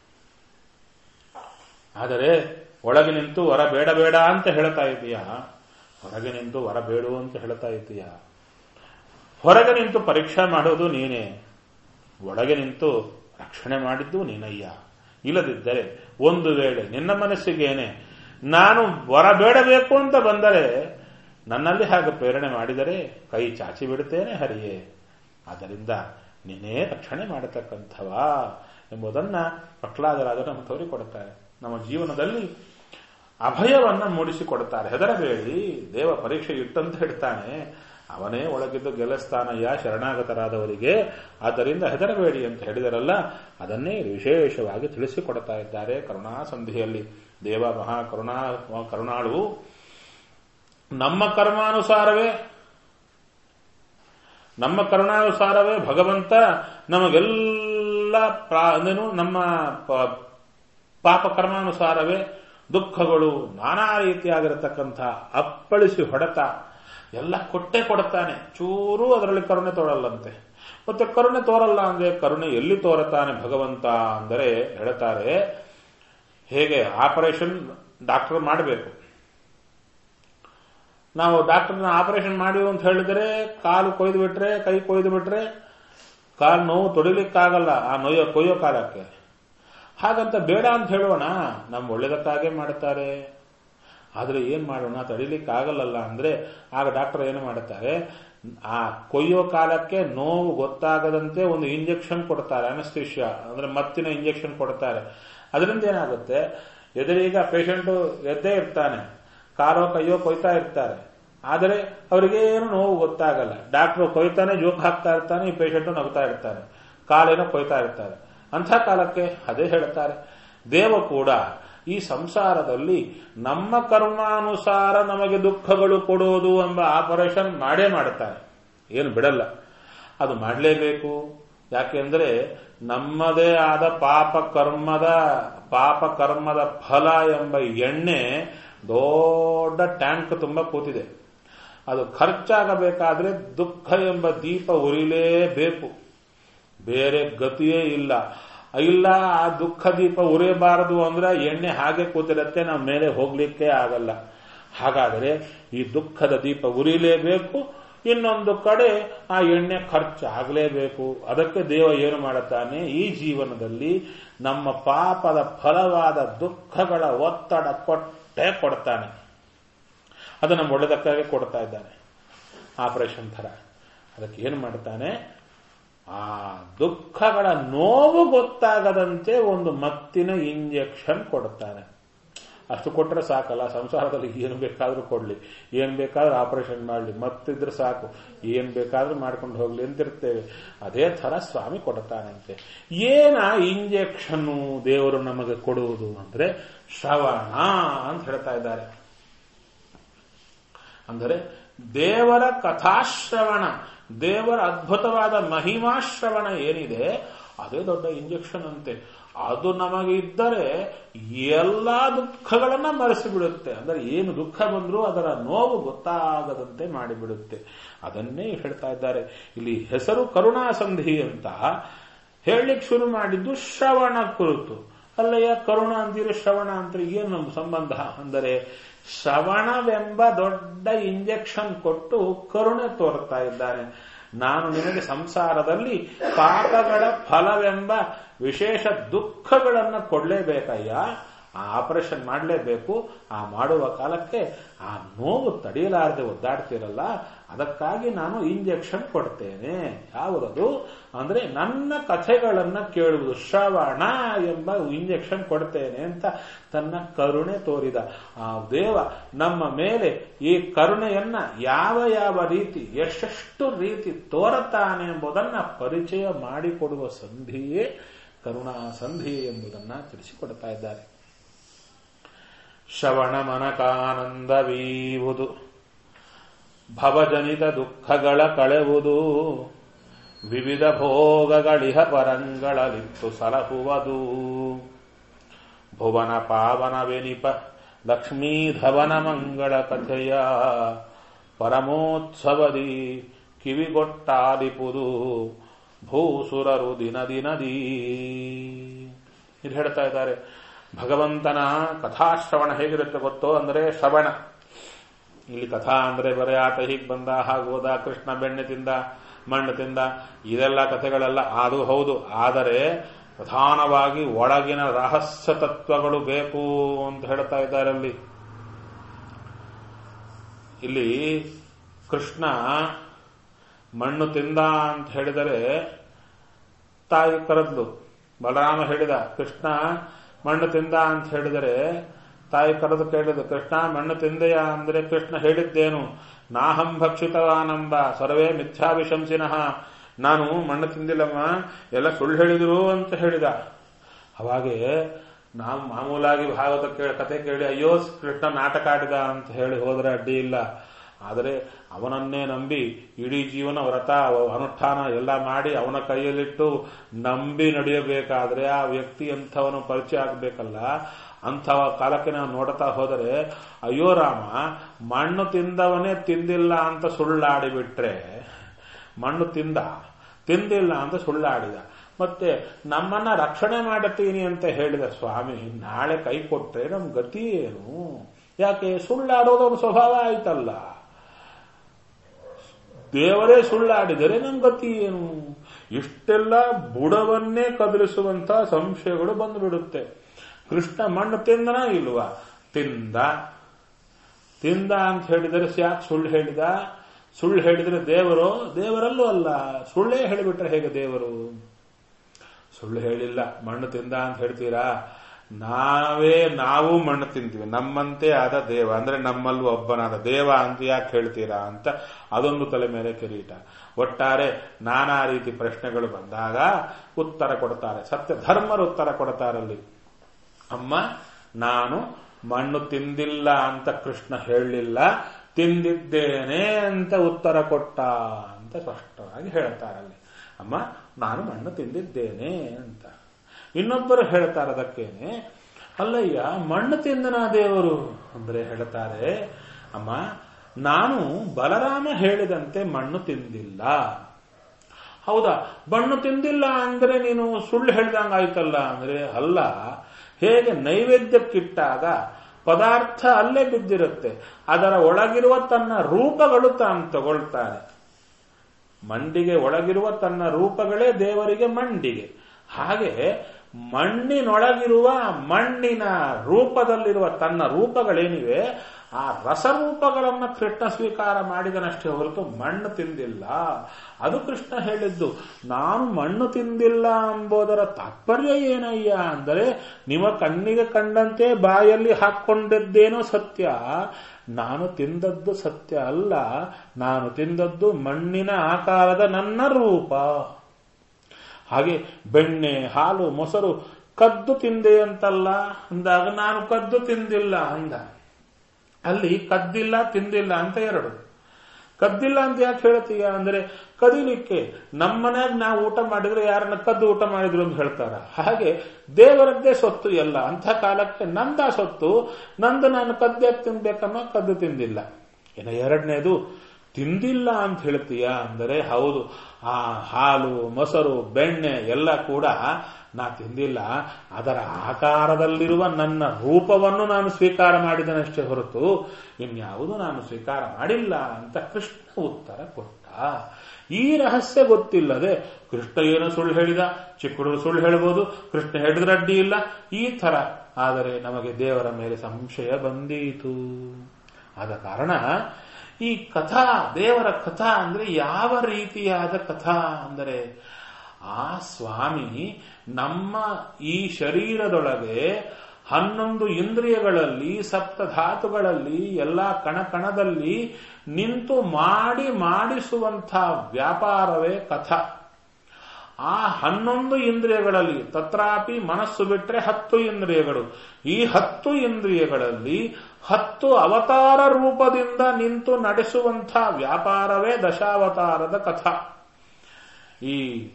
ಆದರೆ ಒಳಗೆ ನಿಂತು ವರ ಬೇಡ ಬೇಡ ಅಂತ ಹೇಳ್ತಾ ಇದೀಯಾ ಹೊರಗೆ ನಿಂತು ವರ ಬೇಡು ಅಂತ ಹೇಳ್ತಾ ಇದೀಯಾ ಹೊರಗೆ ನಿಂತು ಪರೀಕ್ಷೆ ಮಾಡೋದು ನೀನೇ ಒಳಗೆ ನಿಂತು ರಕ್ಷಣೆ ಮಾಡಿದ್ದು ನೀನಯ್ಯ ಇಲ್ಲದಿದ್ದರೆ ಒಂದು ವೇಳೆ ನಿನ್ನ ಮನಸ್ಸಿಗೇನೆ ನಾನು ವರ ಬೇಡಬೇಕು ಅಂತ ಬಂದರೆ ನನ್ನಲ್ಲಿ ಹಾಗೆ ಪ್ರೇರಣೆ ಮಾಡಿದರೆ ಕೈ ಚಾಚಿ ಬಿಡುತ್ತೇನೆ ಹರಿಯೇ ಆದ್ದರಿಂದ ನೀನೇ ರಕ್ಷಣೆ ಮಾಡತಕ್ಕಂಥವ ಎಂಬುದನ್ನ ಪ್ರಹ್ಲಾದರಾಜರು ನಮ್ಮ ತೋರಿಕೊಡುತ್ತಾರೆ ನಮ್ಮ ಜೀವನದಲ್ಲಿ ಅಭಯವನ್ನ ಮೂಡಿಸಿಕೊಡುತ್ತಾರೆ ಹೆದರಬೇಡಿ ದೇವ ಪರೀಕ್ಷೆ ಇಟ್ಟಂತ ಹೇಳ್ತಾನೆ ಅವನೇ ಒಳಗಿದ್ದು ಗೆಲ್ಲಿಸ್ತಾನಯ್ಯ ಶರಣಾಗತರಾದವರಿಗೆ ಆದ್ದರಿಂದ ಹೆದರಬೇಡಿ ಅಂತ ಹೇಳಿದರಲ್ಲ ಅದನ್ನೇ ವಿಶೇಷವಾಗಿ ತಿಳಿಸಿಕೊಡ್ತಾ ಇದ್ದಾರೆ ಕರುಣಾ ಸಂಧಿಯಲ್ಲಿ ದೇವ ಮಹಾ ಕರುಣಾ ಕರುಣಾಳು ನಮ್ಮ ಕರ್ಮಾನುಸಾರವೇ ನಮ್ಮ ಕರುಣಾನುಸಾರವೇ ಭಗವಂತ ನಮಗೆಲ್ಲ ಅಂದೇನು ನಮ್ಮ ಪಾಪ ಕರ್ಮಾನುಸಾರವೇ ದುಃಖಗಳು ನಾನಾ ರೀತಿಯಾಗಿರತಕ್ಕಂಥ ಅಪ್ಪಳಿಸಿ ಹೊಡೆತ ಎಲ್ಲ ಕೊಟ್ಟೆ ಕೊಡುತ್ತಾನೆ ಚೂರು ಅದರಲ್ಲಿ ಕರುಣೆ ತೋರಲ್ಲಂತೆ ಮತ್ತೆ ಕರುಣೆ ತೋರಲ್ಲ ಅಂದ್ರೆ ಕರುಣೆ ಎಲ್ಲಿ ತೋರುತ್ತಾನೆ ಭಗವಂತ ಅಂದರೆ ಹೇಳ್ತಾರೆ ಹೇಗೆ ಆಪರೇಷನ್ ಡಾಕ್ಟರ್ ಮಾಡಬೇಕು ನಾವು ಡಾಕ್ಟರ್ನ ಆಪರೇಷನ್ ಮಾಡಿ ಅಂತ ಹೇಳಿದ್ರೆ ಕಾಲು ಕೊಯ್ದು ಬಿಟ್ರೆ ಕೈ ಕೊಯ್ದು ಬಿಟ್ರೆ ಕಾಲು ನೋವು ತೊಡಿಲಿಕ್ಕಾಗಲ್ಲ ಆ ನೋಯೋ ಕೊಯ್ಯೋ ಕಾಲಕ್ಕೆ ಹಾಗಂತ ಬೇಡ ಅಂತ ಹೇಳೋಣ ನಮ್ಮ ಒಳ್ಳೇದಕ್ಕಾಗೆ ಮಾಡುತ್ತಾರೆ ಆದ್ರೆ ಏನ್ ಮಾಡೋಣ ತಡಿಲಿಕ್ಕಾಗಲ್ಲ ಅಂದ್ರೆ ಆಗ ಡಾಕ್ಟರ್ ಏನು ಮಾಡುತ್ತಾರೆ ಆ ಕೊಯ್ಯೋ ಕಾಲಕ್ಕೆ ನೋವು ಗೊತ್ತಾಗದಂತೆ ಒಂದು ಇಂಜೆಕ್ಷನ್ ಕೊಡ್ತಾರೆ ಅನಸ್ತಿಷ್ಯ ಅಂದ್ರೆ ಮತ್ತಿನ ಇಂಜೆಕ್ಷನ್ ಕೊಡ್ತಾರೆ ಅದರಿಂದ ಏನಾಗುತ್ತೆ ಎದುರೀಗ ಪೇಷಂಟ್ ಎದ್ದೇ ಇರ್ತಾನೆ ಕಾಲೋ ಕೈಯೋ ಕೊಯ್ತಾ ಇರ್ತಾರೆ ಆದರೆ ಅವರಿಗೇನು ನೋವು ಗೊತ್ತಾಗಲ್ಲ ಡಾಕ್ಟರ್ ಕೊಯ್ತಾನೆ ಜೋಕ್ ಹಾಕ್ತಾ ಇರ್ತಾನೆ ಈ ಪೇಷಂಟ್ ನಗ್ತಾ ಇರ್ತಾನೆ ಕಾಲೇನೋ ಕೊಯ್ತಾ ಇರ್ತಾರೆ ಅಂಥ ಕಾಲಕ್ಕೆ ಅದೇ ಹೇಳ್ತಾರೆ ದೇವ ಕೂಡ ಈ ಸಂಸಾರದಲ್ಲಿ ನಮ್ಮ ಕರ್ಮಾನುಸಾರ ನಮಗೆ ದುಃಖಗಳು ಕೊಡೋದು ಎಂಬ ಆಪರೇಷನ್ ಮಾಡೇ ಮಾಡುತ್ತಾರೆ ಏನು ಬಿಡಲ್ಲ ಅದು ಮಾಡಲೇಬೇಕು ಯಾಕೆಂದ್ರೆ ನಮ್ಮದೇ ಆದ ಪಾಪ ಕರ್ಮದ ಪಾಪ ಕರ್ಮದ ಫಲ ಎಂಬ ಎಣ್ಣೆ ದೊಡ್ಡ ಟ್ಯಾಂಕ್ ತುಂಬ ಕೂತಿದೆ ಅದು ಖರ್ಚಾಗಬೇಕಾದ್ರೆ ದುಃಖ ಎಂಬ ದೀಪ ಉರಿಲೇಬೇಕು ಬೇರೆ ಗತಿಯೇ ಇಲ್ಲ ಇಲ್ಲ ಆ ದುಃಖ ದೀಪ ಉರಿಯಬಾರದು ಅಂದ್ರೆ ಎಣ್ಣೆ ಹಾಗೆ ಕೂತಿರತ್ತೆ ನಾವು ಮೇಲೆ ಹೋಗ್ಲಿಕ್ಕೆ ಆಗಲ್ಲ ಹಾಗಾದರೆ ಈ ದುಃಖದ ದೀಪ ಉರಿಲೇಬೇಕು ಇನ್ನೊಂದು ಕಡೆ ಆ ಎಣ್ಣೆ ಖರ್ಚಾಗಲೇಬೇಕು ಅದಕ್ಕೆ ದೇವ ಏನು ಮಾಡುತ್ತಾನೆ ಈ ಜೀವನದಲ್ಲಿ ನಮ್ಮ ಪಾಪದ ಫಲವಾದ ದುಃಖಗಳ ಒತ್ತಡ ಕೊಟ್ಟೇ ಕೊಡ್ತಾನೆ ಅದು ನಮ್ಮ ಒಳ್ಳೆದಕ್ಕಾಗಿ ಕೊಡ್ತಾ ಇದ್ದಾನೆ ಆಪರೇಷನ್ ಥರ ಅದಕ್ಕೆ ಏನು ಮಾಡ್ತಾನೆ ಆ ದುಃಖಗಳ ನೋವು ಗೊತ್ತಾಗದಂತೆ ಒಂದು ಮತ್ತಿನ ಇಂಜೆಕ್ಷನ್ ಕೊಡ್ತಾನೆ ಅಷ್ಟು ಕೊಟ್ಟರೆ ಸಾಕಲ್ಲ ಸಂಸಾರದಲ್ಲಿ ಏನು ಬೇಕಾದ್ರೂ ಕೊಡ್ಲಿ ಏನ್ ಬೇಕಾದ್ರೂ ಆಪರೇಷನ್ ಮಾಡಲಿ ಮತ್ತಿದ್ರೆ ಸಾಕು ಏನ್ ಬೇಕಾದ್ರೂ ಮಾಡ್ಕೊಂಡು ಹೋಗ್ಲಿ ಅಂತಿರ್ತೇವೆ ಅದೇ ತರ ಸ್ವಾಮಿ ಕೊಡ್ತಾನಂತೆ ಏನ ಇಂಜೆಕ್ಷನ್ ದೇವರು ನಮಗೆ ಕೊಡುವುದು ಅಂದ್ರೆ ಶ್ರವಣ ಅಂತ ಹೇಳ್ತಾ ಇದ್ದಾರೆ ಅಂದರೆ ದೇವರ ಕಥಾಶ್ರವಣ ದೇವರ ಅದ್ಭುತವಾದ ಮಹಿಮಾಶ್ರವಣ ಏನಿದೆ ಅದೇ ದೊಡ್ಡ ಇಂಜೆಕ್ಷನ್ ಅಂತೆ ಅದು ನಮಗೆ ಇದ್ದರೆ ಎಲ್ಲಾ ದುಃಖಗಳನ್ನ ಮರೆಸಿಬಿಡುತ್ತೆ ಅಂದ್ರೆ ಏನು ದುಃಖ ಬಂದರೂ ಅದರ ನೋವು ಗೊತ್ತಾಗದಂತೆ ಮಾಡಿಬಿಡುತ್ತೆ ಅದನ್ನೇ ಹೇಳ್ತಾ ಇದ್ದಾರೆ ಇಲ್ಲಿ ಹೆಸರು ಕರುಣಾಸಂಧಿ ಅಂತ ಹೇಳಲಿಕ್ಕೆ ಶುರು ಮಾಡಿದ್ದು ಶ್ರವಣ ಕುರಿತು ಅಲ್ಲಯ್ಯ ಕರುಣ ಅಂತೀರಿ ಶ್ರವಣ ಅಂತ ಏನು ನಮ್ಮ ಸಂಬಂಧ ಅಂದರೆ ಶ್ರವಣವೆಂಬ ದೊಡ್ಡ ಇಂಜೆಕ್ಷನ್ ಕೊಟ್ಟು ಕರುಣೆ ತೋರ್ತಾ ಇದ್ದಾನೆ ನಾನು ನಿನಗೆ ಸಂಸಾರದಲ್ಲಿ ಪಾಪಗಳ ಫಲವೆಂಬ ವಿಶೇಷ ದುಃಖಗಳನ್ನು ಕೊಡಲೇಬೇಕಯ್ಯ ಆ ಆಪರೇಷನ್ ಮಾಡಲೇಬೇಕು ಆ ಮಾಡುವ ಕಾಲಕ್ಕೆ ಆ ನೋವು ತಡೆಯಲಾರದೆ ಒದ್ದಾಡ್ತಿರಲ್ಲ ಅದಕ್ಕಾಗಿ ನಾನು ಇಂಜೆಕ್ಷನ್ ಕೊಡ್ತೇನೆ ಯಾವುದದು ಅಂದ್ರೆ ನನ್ನ ಕಥೆಗಳನ್ನ ಕೇಳುವುದು ಶ್ರವಣ ಎಂಬ ಇಂಜೆಕ್ಷನ್ ಕೊಡ್ತೇನೆ ಅಂತ ತನ್ನ ಕರುಣೆ ತೋರಿದ ಆ ದೇವ ನಮ್ಮ ಮೇಲೆ ಈ ಕರುಣೆಯನ್ನ ಯಾವ ಯಾವ ರೀತಿ ಎಷ್ಟೆಷ್ಟು ರೀತಿ ತೋರುತ್ತಾನೆ ಎಂಬುದನ್ನ ಪರಿಚಯ ಮಾಡಿಕೊಡುವ ಸಂಧಿಯೇ ಕರುಣಾ ಸಂಧಿ ಎಂಬುದನ್ನ ತಿಳಿಸಿಕೊಡ್ತಾ ಇದ್ದಾರೆ ಶ್ರವಣ ಮನಕಾನಂದವೀವುದು ಭವಜನಿತ ದುಃಖಗಳ ಕಳೆವುದು ವಿವಿಧ ಭೋಗಗಳಿಹ ಪರಂಗಳಲಿತ್ತು ಸಲಹುವುದು ಭುವನ ಪಾವನವೆನಿಪ ಲಕ್ಷ್ಮೀಧವನ ಮಂಗಳ ಕಥೆಯ ಪರಮೋತ್ಸವದಿ ಕಿವಿಗೊಟ್ಟಾಲಿಪುದು ಭೂಸುರರು ದಿನ ದಿನದೀ ಇದು ಹೇಳ್ತಾ ಇದ್ದಾರೆ ಭಗವಂತನ ಕಥಾಶ್ರವಣ ಹೇಗಿರುತ್ತೆ ಗೊತ್ತೋ ಅಂದರೆ ಶ್ರವಣ ಇಲ್ಲಿ ಕಥಾ ಅಂದ್ರೆ ಬರೀ ಆತ ಹೀಗೆ ಬಂದ ಹಾಗೋದ ಕೃಷ್ಣ ಬೆಣ್ಣೆ ತಿಂದ ಮಣ್ಣು ತಿಂದ ಇದೆಲ್ಲ ಕಥೆಗಳೆಲ್ಲ ಅದು ಹೌದು ಆದರೆ ಪ್ರಧಾನವಾಗಿ ಒಳಗಿನ ರಹಸ್ಯ ತತ್ವಗಳು ಬೇಕು ಅಂತ ಹೇಳ್ತಾ ಇದ್ದಾರೆ ಅಲ್ಲಿ ಇಲ್ಲಿ ಕೃಷ್ಣ ಮಣ್ಣು ತಿಂದ ಅಂತ ಹೇಳಿದರೆ ತಾಯಿ ಕರೆದ್ಲು ಬಲರಾಮ ಹೇಳಿದ ಕೃಷ್ಣ ಮಣ್ಣು ತಿಂದ ಅಂತ ಹೇಳಿದರೆ ತಾಯಿ ಕರೆದು ಕೇಳಿದ ಕೃಷ್ಣ ಮಣ್ಣು ತಿಂದೆಯಾ ಅಂದ್ರೆ ಕೃಷ್ಣ ಹೇಳಿದ್ದೇನು ನಾಹಂ ಭಕ್ಷಿತವಾನಂಬ ಸರ್ವೇ ಮಿಥ್ಯಾಭಿಶಂಸಿನಃ ನಾನು ಮಣ್ಣು ತಿಂದಿಲ್ಲಮ್ಮ ಎಲ್ಲ ಸುಳ್ಳು ಹೇಳಿದ್ರು ಅಂತ ಹೇಳಿದ ಅವಾಗೆ ನಾವು ಮಾಮೂಲಾಗಿ ಭಾಗವತ ಕೇಳಿ ಕತೆ ಕೇಳಿ ಅಯ್ಯೋ ಕೃಷ್ಣ ನಾಟಕ ಆಡಿದ ಅಂತ ಹೇಳಿ ಹೋದ್ರೆ ಅಡ್ಡಿ ಇಲ್ಲ ಆದರೆ ಅವನನ್ನೇ ನಂಬಿ ಇಡೀ ಜೀವನ ವ್ರತ ಅನುಷ್ಠಾನ ಎಲ್ಲ ಮಾಡಿ ಅವನ ಕೈಯಲ್ಲಿಟ್ಟು ನಂಬಿ ನಡೆಯಬೇಕಾದ್ರೆ ಆ ವ್ಯಕ್ತಿ ಅಂಥವನು ಪರಿಚಯ ಆಗಬೇಕಲ್ಲ ಅಂಥವ ಕಾಲಕ್ಕೆ ನಾವು ನೋಡ್ತಾ ಹೋದರೆ ಅಯ್ಯೋ ರಾಮ ಮಣ್ಣು ತಿಂದವನೇ ತಿಂದಿಲ್ಲ ಅಂತ ಸುಳ್ಳಾಡಿಬಿಟ್ರೆ ಮಣ್ಣು ತಿಂದ ತಿಂದಿಲ್ಲ ಅಂತ ಸುಳ್ಳಾಡಿದ ಮತ್ತೆ ನಮ್ಮನ್ನ ರಕ್ಷಣೆ ಮಾಡುತ್ತೀನಿ ಅಂತ ಹೇಳಿದ ಸ್ವಾಮಿ ನಾಳೆ ಕೈ ಕೊಟ್ರೆ ನಮ್ ಗತಿ ಏನು ಯಾಕೆ ಸುಳ್ಳಾಡೋದು ಅವನ ಸ್ವಭಾವ ಆಯ್ತಲ್ಲ ದೇವರೇ ಸುಳ್ಳಾಡಿದರೆ ನಮ್ ಗತಿ ಏನು ಇಷ್ಟೆಲ್ಲ ಬುಡವನ್ನೇ ಕದಲಿಸುವಂತ ಸಂಶಯಗಳು ಬಂದುಬಿಡುತ್ತೆ ಕೃಷ್ಣ ಮಣ್ಣು ತಿಂದನ ಇಲ್ವಾ ತಿಂದ ತಿಂದ ಅಂತ ಹೇಳಿದರೆ ಯಾಕೆ ಸುಳ್ಳು ಹೇಳಿದ ಸುಳ್ಳು ಹೇಳಿದರೆ ದೇವರು ದೇವರಲ್ಲೂ ಅಲ್ಲ ಸುಳ್ಳೇ ಹೇಳಿಬಿಟ್ರೆ ಹೇಗೆ ದೇವರು ಸುಳ್ಳು ಹೇಳಿಲ್ಲ ಮಣ್ಣು ತಿಂದ ಅಂತ ಹೇಳ್ತೀರಾ ನಾವೇ ನಾವು ಮಣ್ಣು ತಿಂತೀವಿ ನಮ್ಮಂತೆ ಆದ ದೇವ ಅಂದ್ರೆ ನಮ್ಮಲ್ಲೂ ಒಬ್ಬನಾದ ದೇವ ಅಂತ ಯಾಕೆ ಹೇಳ್ತೀರಾ ಅಂತ ಅದೊಂದು ತಲೆ ಮೇಲೆ ಕಿರೀಟ ಒಟ್ಟಾರೆ ನಾನಾ ರೀತಿ ಪ್ರಶ್ನೆಗಳು ಬಂದಾಗ ಉತ್ತರ ಕೊಡ್ತಾರೆ ಸತ್ಯ ಧರ್ಮರು ಉತ್ತರ ಕೊಡ್ತಾರಲ್ಲಿ ಅಮ್ಮ ನಾನು ಮಣ್ಣು ತಿಂದಿಲ್ಲ ಅಂತ ಕೃಷ್ಣ ಹೇಳಲಿಲ್ಲ ತಿಂದಿದ್ದೇನೆ ಅಂತ ಉತ್ತರ ಕೊಟ್ಟ ಅಂತ ಸ್ಪಷ್ಟವಾಗಿ ಹೇಳ್ತಾರಲ್ಲಿ ಅಮ್ಮ ನಾನು ಮಣ್ಣು ತಿಂದಿದ್ದೇನೆ ಅಂತ ಇನ್ನೊಬ್ಬರು ಹೇಳ್ತಾರೆ ಅದಕ್ಕೇನೆ ಅಲ್ಲಯ್ಯ ಮಣ್ಣು ತಿಂದನ ದೇವರು ಅಂದ್ರೆ ಹೇಳ್ತಾರೆ ಅಮ್ಮ ನಾನು ಬಲರಾಮ ಹೇಳಿದಂತೆ ಮಣ್ಣು ತಿಂದಿಲ್ಲ ಹೌದಾ ಮಣ್ಣು ತಿಂದಿಲ್ಲ ಅಂದ್ರೆ ನೀನು ಸುಳ್ಳು ಹೇಳ್ದಂಗಾಯ್ತಲ್ಲ ಅಂದ್ರೆ ಅಲ್ಲ ಹೇಗೆ ನೈವೇದ್ಯಕ್ಕಿಟ್ಟಾಗ ಪದಾರ್ಥ ಅಲ್ಲೇ ಬಿದ್ದಿರುತ್ತೆ ಅದರ ಒಳಗಿರುವ ತನ್ನ ರೂಪಗಳು ತಾನು ತಗೊಳ್ತಾನೆ ಮಂಡಿಗೆ ಒಳಗಿರುವ ತನ್ನ ರೂಪಗಳೇ ದೇವರಿಗೆ ಮಂಡಿಗೆ ಹಾಗೆ ಮಣ್ಣಿನೊಳಗಿರುವ ಮಣ್ಣಿನ ರೂಪದಲ್ಲಿರುವ ತನ್ನ ರೂಪಗಳೇನಿವೆ ಆ ರಸರೂಪಗಳನ್ನ ಕೃಷ್ಣ ಸ್ವೀಕಾರ ಮಾಡಿದನಷ್ಟೇ ಹೊರತು ಮಣ್ಣು ತಿಂದಿಲ್ಲ ಅದು ಕೃಷ್ಣ ಹೇಳಿದ್ದು ನಾನು ಮಣ್ಣು ತಿಂದಿಲ್ಲ ಎಂಬುದರ ತಾತ್ಪರ್ಯ ಏನಯ್ಯ ಅಂದರೆ ನಿಮ್ಮ ಕಣ್ಣಿಗೆ ಕಂಡಂತೆ ಬಾಯಲ್ಲಿ ಹಾಕ್ಕೊಂಡಿದ್ದೇನೋ ಸತ್ಯ ನಾನು ತಿಂದದ್ದು ಸತ್ಯ ಅಲ್ಲ ನಾನು ತಿಂದದ್ದು ಮಣ್ಣಿನ ಆಕಾರದ ನನ್ನ ರೂಪ ಹಾಗೆ ಬೆಣ್ಣೆ ಹಾಲು ಮೊಸರು ಕದ್ದು ತಿಂದೆ ಅಂತಲ್ಲ ಅಂದಾಗ ನಾನು ಕದ್ದು ತಿಂದಿಲ್ಲ ಅಂದ ಅಲ್ಲಿ ಕದ್ದಿಲ್ಲ ತಿಂದಿಲ್ಲ ಅಂತ ಎರಡು ಕದ್ದಿಲ್ಲ ಅಂತ ಯಾಕೆ ಹೇಳ್ತೀಯ ಅಂದ್ರೆ ಕದಿಲಿಕ್ಕೆ ನಮ್ಮನ್ಯಾಗ ನಾವು ಊಟ ಮಾಡಿದ್ರೆ ಯಾರನ್ನ ಕದ್ದು ಊಟ ಮಾಡಿದ್ರು ಅಂತ ಹೇಳ್ತಾರ ಹಾಗೆ ದೇವರದ್ದೇ ಸೊತ್ತು ಎಲ್ಲ ಅಂಥ ಕಾಲಕ್ಕೆ ನಂದ ಸೊತ್ತು ನಂದು ನಾನು ಕದ್ದೆ ತಿನ್ಬೇಕನ್ನೋ ಕದ್ದು ತಿಂದಿಲ್ಲ ಇನ್ನು ಎರಡನೇದು ತಿಂದಿಲ್ಲ ಅಂತ ಹೇಳ್ತೀಯ ಅಂದರೆ ಹೌದು ಆ ಹಾಲು ಮೊಸರು ಬೆಣ್ಣೆ ಎಲ್ಲ ಕೂಡ ನಾ ತಿಂದಿಲ್ಲ ಅದರ ಆಕಾರದಲ್ಲಿರುವ ನನ್ನ ರೂಪವನ್ನು ನಾನು ಸ್ವೀಕಾರ ಮಾಡಿದನಷ್ಟೇ ಹೊರತು ಇನ್ಯಾವುದು ನಾನು ಸ್ವೀಕಾರ ಮಾಡಿಲ್ಲ ಅಂತ ಕೃಷ್ಣ ಉತ್ತರ ಕೊಟ್ಟ ಈ ರಹಸ್ಯ ಗೊತ್ತಿಲ್ಲದೆ ಕೃಷ್ಣ ಏನು ಸುಳ್ಳು ಹೇಳಿದ ಚಿಕ್ಕ ಹುಡುಗರು ಸುಳ್ಳು ಹೇಳ್ಬೋದು ಕೃಷ್ಣ ಹೇಳಿದ್ರೆ ಅಡ್ಡಿ ಇಲ್ಲ ಈ ತರ ಆದರೆ ನಮಗೆ ದೇವರ ಮೇಲೆ ಸಂಶಯ ಬಂದೀತು ಆದ ಕಾರಣ ಈ ಕಥಾ ದೇವರ ಕಥಾ ಅಂದ್ರೆ ಯಾವ ರೀತಿಯಾದ ಕಥಾ ಅಂದರೆ ಆ ಸ್ವಾಮಿ ನಮ್ಮ ಈ ಶರೀರದೊಳಗೆ ಹನ್ನೊಂದು ಇಂದ್ರಿಯಗಳಲ್ಲಿ ಸಪ್ತ ಧಾತುಗಳಲ್ಲಿ ಎಲ್ಲ ಕಣಕಣದಲ್ಲಿ ನಿಂತು ಮಾಡಿ ಮಾಡಿಸುವಂಥ ವ್ಯಾಪಾರವೇ ಕಥಾ ಆ ಹನ್ನೊಂದು ಇಂದ್ರಿಯಗಳಲ್ಲಿ ತತ್ರಾಪಿ ಮನಸ್ಸು ಬಿಟ್ರೆ ಹತ್ತು ಇಂದ್ರಿಯಗಳು ಈ ಹತ್ತು ಇಂದ್ರಿಯಗಳಲ್ಲಿ ಹತ್ತು ಅವತಾರ ರೂಪದಿಂದ ನಿಂತು ನಡೆಸುವಂಥ ವ್ಯಾಪಾರವೇ ದಶಾವತಾರದ ಕಥಾ ಈ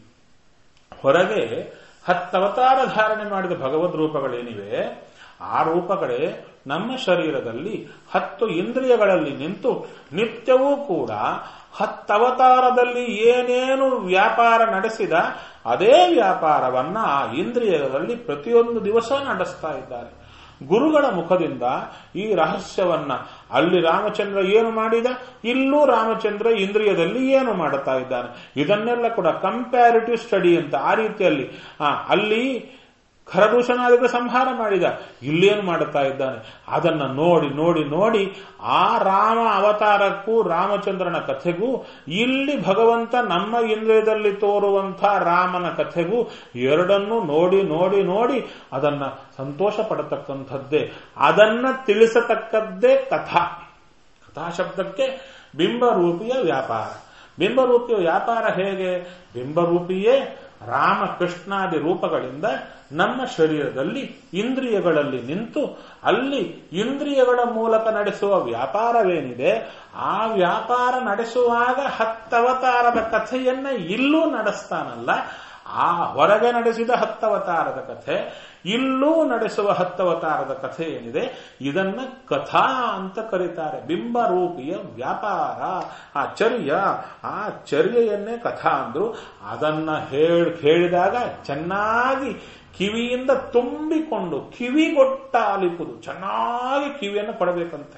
ಹೊರಗೆ ಹತ್ತವತಾರ ಧಾರಣೆ ಮಾಡಿದ ಭಗವದ್ ರೂಪಗಳೇನಿವೆ ಆ ರೂಪಗಳೇ ನಮ್ಮ ಶರೀರದಲ್ಲಿ ಹತ್ತು ಇಂದ್ರಿಯಗಳಲ್ಲಿ ನಿಂತು ನಿತ್ಯವೂ ಕೂಡ ಹತ್ತವತಾರದಲ್ಲಿ ಏನೇನು ವ್ಯಾಪಾರ ನಡೆಸಿದ ಅದೇ ವ್ಯಾಪಾರವನ್ನ ಆ ಇಂದ್ರಿಯಗಳಲ್ಲಿ ಪ್ರತಿಯೊಂದು ದಿವಸ ನಡೆಸ್ತಾ ಇದ್ದಾರೆ ಗುರುಗಳ ಮುಖದಿಂದ ಈ ರಹಸ್ಯವನ್ನ ಅಲ್ಲಿ ರಾಮಚಂದ್ರ ಏನು ಮಾಡಿದ ಇಲ್ಲೂ ರಾಮಚಂದ್ರ ಇಂದ್ರಿಯದಲ್ಲಿ ಏನು ಮಾಡುತ್ತಾ ಇದ್ದಾನೆ ಇದನ್ನೆಲ್ಲ ಕೂಡ ಕಂಪ್ಯಾರಿಟಿವ್ ಸ್ಟಡಿ ಅಂತ ಆ ರೀತಿಯಲ್ಲಿ ಅಲ್ಲಿ ಖರದೂಷಣಾದಿಗಳ ಸಂಹಾರ ಮಾಡಿದ ಇಲ್ಲೇನು ಮಾಡುತ್ತಾ ಇದ್ದಾನೆ ಅದನ್ನ ನೋಡಿ ನೋಡಿ ನೋಡಿ ಆ ರಾಮ ಅವತಾರಕ್ಕೂ ರಾಮಚಂದ್ರನ ಕಥೆಗೂ ಇಲ್ಲಿ ಭಗವಂತ ನಮ್ಮ ಇಂದ್ರಿಯದಲ್ಲಿ ತೋರುವಂಥ ರಾಮನ ಕಥೆಗೂ ಎರಡನ್ನೂ ನೋಡಿ ನೋಡಿ ನೋಡಿ ಅದನ್ನ ಸಂತೋಷ ಪಡತಕ್ಕಂಥದ್ದೇ ಅದನ್ನ ತಿಳಿಸತಕ್ಕದ್ದೇ ಕಥಾ ಕಥಾ ಶಬ್ದಕ್ಕೆ ಬಿಂಬರೂಪಿಯ ವ್ಯಾಪಾರ ಬಿಂಬರೂಪಿಯ ವ್ಯಾಪಾರ ಹೇಗೆ ಬಿಂಬರೂಪಿಯೇ ರಾಮ ಕೃಷ್ಣಾದಿ ರೂಪಗಳಿಂದ ನಮ್ಮ ಶರೀರದಲ್ಲಿ ಇಂದ್ರಿಯಗಳಲ್ಲಿ ನಿಂತು ಅಲ್ಲಿ ಇಂದ್ರಿಯಗಳ ಮೂಲಕ ನಡೆಸುವ ವ್ಯಾಪಾರವೇನಿದೆ ಆ ವ್ಯಾಪಾರ ನಡೆಸುವಾಗ ಹತ್ತವತಾರದ ಕಥೆಯನ್ನ ಇಲ್ಲೂ ನಡೆಸ್ತಾನಲ್ಲ ಆ ಹೊರಗೆ ನಡೆಸಿದ ಹತ್ತವತಾರದ ಕಥೆ ಇಲ್ಲೂ ನಡೆಸುವ ಹತ್ತವತಾರದ ಕಥೆ ಏನಿದೆ ಇದನ್ನ ಕಥಾ ಅಂತ ಕರೀತಾರೆ ಬಿಂಬರೂಪಿಯ ವ್ಯಾಪಾರ ಆ ಚರ್ಯ ಆ ಚರ್ಯೆಯನ್ನೇ ಕಥಾ ಅಂದ್ರು ಅದನ್ನ ಹೇಳಿ ಹೇಳಿದಾಗ ಚೆನ್ನಾಗಿ ಕಿವಿಯಿಂದ ತುಂಬಿಕೊಂಡು ಕಿವಿಗೊಟ್ಟ ಆಲಿಪುದು ಚೆನ್ನಾಗಿ ಕಿವಿಯನ್ನು ಪಡಬೇಕಂತೆ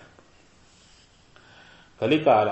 ಕಲಿಕಾಲ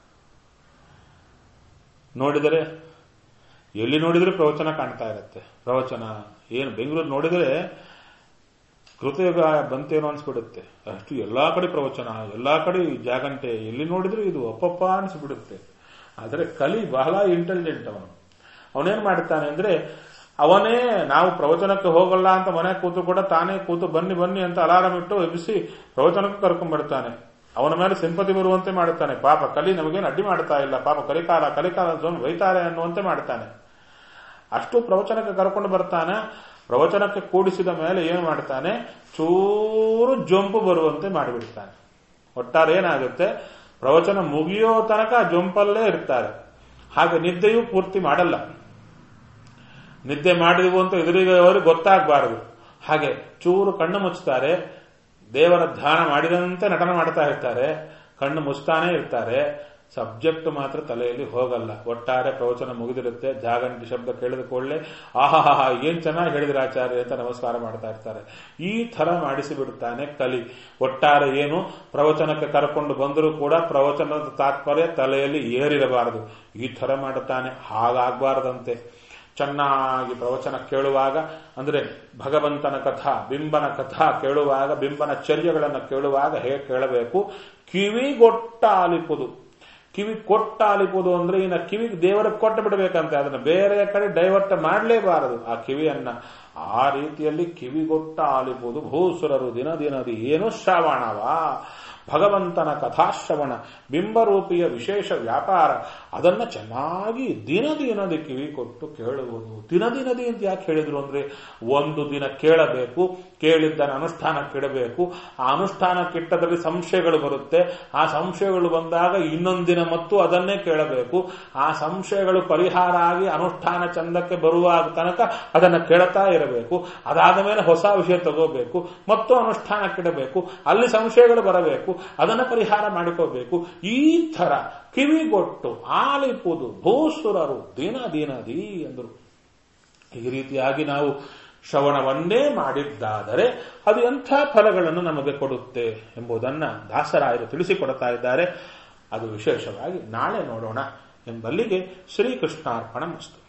ನೋಡಿದರೆ ಎಲ್ಲಿ ನೋಡಿದ್ರೆ ಪ್ರವಚನ ಕಾಣ್ತಾ ಇರುತ್ತೆ ಪ್ರವಚನ ಏನು ಬೆಂಗಳೂರು ನೋಡಿದರೆ ಕೃತಯುಗ ಬಂತೇನೋ ಅನ್ಸ್ಬಿಡುತ್ತೆ ಅಷ್ಟು ಎಲ್ಲಾ ಕಡೆ ಪ್ರವಚನ ಎಲ್ಲಾ ಕಡೆ ಜಾಗಂಟೆ ಎಲ್ಲಿ ನೋಡಿದ್ರು ಇದು ಅಪ್ಪಪ್ಪ ಅನ್ಸ್ಬಿಡುತ್ತೆ ಆದರೆ ಕಲಿ ಬಹಳ ಇಂಟೆಲಿಜೆಂಟ್ ಅವನು ಅವನೇನ್ ಮಾಡ್ತಾನೆ ಅಂದ್ರೆ ಅವನೇ ನಾವು ಪ್ರವಚನಕ್ಕೆ ಹೋಗಲ್ಲ ಅಂತ ಮನೆ ಕೂತು ಕೂಡ ತಾನೇ ಕೂತು ಬನ್ನಿ ಬನ್ನಿ ಅಂತ ಅಲಾರಂ ಇಟ್ಟು ಎಬ್ಬಿಸಿ ಪ್ರವಚನಕ್ಕೆ ಕರ್ಕೊಂಡ್ ಬರ್ತಾನೆ ಅವನ ಮೇಲೆ ಸಿಂಪತಿ ಬರುವಂತೆ ಮಾಡುತ್ತಾನೆ ಪಾಪ ಕಲಿ ನಮಗೇನು ಅಡ್ಡಿ ಮಾಡ್ತಾ ಇಲ್ಲ ಪಾಪ ಕಲಿಕಾಲ ಕಲಿಕಾಲ ಸ್ವಾಮಿ ಬೈತಾರೆ ಅನ್ನುವಂತೆ ಮಾಡ್ತಾನೆ ಅಷ್ಟು ಪ್ರವಚನಕ್ಕೆ ಕರ್ಕೊಂಡು ಬರ್ತಾನೆ ಪ್ರವಚನಕ್ಕೆ ಕೂಡಿಸಿದ ಮೇಲೆ ಏನು ಮಾಡ್ತಾನೆ ಚೂರು ಜೊಂಪು ಬರುವಂತೆ ಮಾಡಿಬಿಡ್ತಾನೆ ಒಟ್ಟಾರೆ ಏನಾಗುತ್ತೆ ಪ್ರವಚನ ಮುಗಿಯೋ ತನಕ ಜೊಂಪಲ್ಲೇ ಇರ್ತಾರೆ ಹಾಗೆ ನಿದ್ದೆಯೂ ಪೂರ್ತಿ ಮಾಡಲ್ಲ ನಿದ್ದೆ ಮಾಡಿದವು ಅಂತ ಎದುರಿಗೆ ಅವರು ಗೊತ್ತಾಗಬಾರದು ಹಾಗೆ ಚೂರು ಕಣ್ಣು ಮುಚ್ಚುತ್ತಾರೆ ದೇವರ ಧ್ಯಾನ ಮಾಡಿದಂತೆ ನಟನ ಮಾಡ್ತಾ ಇರ್ತಾರೆ ಕಣ್ಣು ಮುಚ್ತಾನೆ ಇರ್ತಾರೆ ಸಬ್ಜೆಕ್ಟ್ ಮಾತ್ರ ತಲೆಯಲ್ಲಿ ಹೋಗಲ್ಲ ಒಟ್ಟಾರೆ ಪ್ರವಚನ ಮುಗಿದಿರುತ್ತೆ ಜಾಗಂಟಿ ಶಬ್ದ ಕೇಳಿದ ಕೂಡಲೇ ಆಹಾಹಾ ಏನ್ ಚೆನ್ನಾಗಿ ಹೇಳಿದ್ರೆ ಆಚಾರ್ಯ ಅಂತ ನಮಸ್ಕಾರ ಮಾಡ್ತಾ ಇರ್ತಾರೆ ಈ ತರ ಮಾಡಿಸಿ ಬಿಡುತ್ತಾನೆ ಕಲಿ ಒಟ್ಟಾರೆ ಏನು ಪ್ರವಚನಕ್ಕೆ ಕರ್ಕೊಂಡು ಬಂದರೂ ಕೂಡ ಪ್ರವಚನದ ತಾತ್ಪರ್ಯ ತಲೆಯಲ್ಲಿ ಏರಿರಬಾರದು ಈ ತರ ಮಾಡುತ್ತಾನೆ ಹಾಗಾಗಬಾರದಂತೆ ಚೆನ್ನಾಗಿ ಪ್ರವಚನ ಕೇಳುವಾಗ ಅಂದ್ರೆ ಭಗವಂತನ ಕಥಾ ಬಿಂಬನ ಕಥಾ ಕೇಳುವಾಗ ಬಿಂಬನ ಚರ್ಯಗಳನ್ನು ಕೇಳುವಾಗ ಹೇಗೆ ಕೇಳಬೇಕು ಕಿವಿಗೊಟ್ಟ ಆಲಿಪುದು ಕಿವಿ ಕೊಟ್ಟ ಆಲಿಪುದು ಅಂದ್ರೆ ಇನ್ನು ಕಿವಿಗೆ ದೇವರಿಗೆ ಕೊಟ್ಟು ಬಿಡಬೇಕಂತೆ ಅದನ್ನ ಬೇರೆ ಕಡೆ ಡೈವರ್ಟ್ ಮಾಡಲೇಬಾರದು ಆ ಕಿವಿಯನ್ನ ಆ ರೀತಿಯಲ್ಲಿ ಕಿವಿಗೊಟ್ಟ ಆಲಿಪುದು ಭೂಸುರರು ದಿನ ದಿನದಿ ಏನು ಶ್ರವಣವಾ ಭಗವಂತನ ಕಥಾಶ್ರವಣ ಬಿಂಬರೂಪಿಯ ವಿಶೇಷ ವ್ಯಾಪಾರ ಅದನ್ನ ಚೆನ್ನಾಗಿ ದಿನ ದಿನದಿ ಕಿವಿ ಕೊಟ್ಟು ಕೇಳುವುದು ದಿನ ದಿನದಿ ಅಂತ ಯಾಕೆ ಹೇಳಿದ್ರು ಅಂದ್ರೆ ಒಂದು ದಿನ ಕೇಳಬೇಕು ಕೇಳಿದ್ದನ್ನು ಅನುಷ್ಠಾನಕ್ಕಿಡಬೇಕು ಆ ಅನುಷ್ಠಾನಕ್ಕಿಟ್ಟದಲ್ಲಿ ಸಂಶಯಗಳು ಬರುತ್ತೆ ಆ ಸಂಶಯಗಳು ಬಂದಾಗ ಇನ್ನೊಂದು ದಿನ ಮತ್ತು ಅದನ್ನೇ ಕೇಳಬೇಕು ಆ ಸಂಶಯಗಳು ಪರಿಹಾರ ಆಗಿ ಅನುಷ್ಠಾನ ಚಂದಕ್ಕೆ ಬರುವಾಗ ತನಕ ಅದನ್ನು ಕೇಳ್ತಾ ಇರಬೇಕು ಅದಾದ ಮೇಲೆ ಹೊಸ ವಿಷಯ ತಗೋಬೇಕು ಮತ್ತು ಅನುಷ್ಠಾನಕ್ಕಿಡಬೇಕು ಅಲ್ಲಿ ಸಂಶಯಗಳು ಬರಬೇಕು ಅದನ್ನು ಪರಿಹಾರ ಮಾಡಿಕೋಬೇಕು ಈ ತರ ಕಿವಿಗೊಟ್ಟು ಆಲಿಪುದು ಭೂಸುರರು ದಿನ ದಿನದಿ ಎಂದರು ಈ ರೀತಿಯಾಗಿ ನಾವು ಶ್ರವಣವನ್ನೇ ಮಾಡಿದ್ದಾದರೆ ಅದು ಎಂಥ ಫಲಗಳನ್ನು ನಮಗೆ ಕೊಡುತ್ತೆ ಎಂಬುದನ್ನ ದಾಸರಾಯರು ತಿಳಿಸಿಕೊಡ್ತಾ ಇದ್ದಾರೆ ಅದು ವಿಶೇಷವಾಗಿ ನಾಳೆ ನೋಡೋಣ ಎಂಬಲ್ಲಿಗೆ ಶ್ರೀಕೃಷ್ಣಾರ್ಪಣ ಮಸ್ತು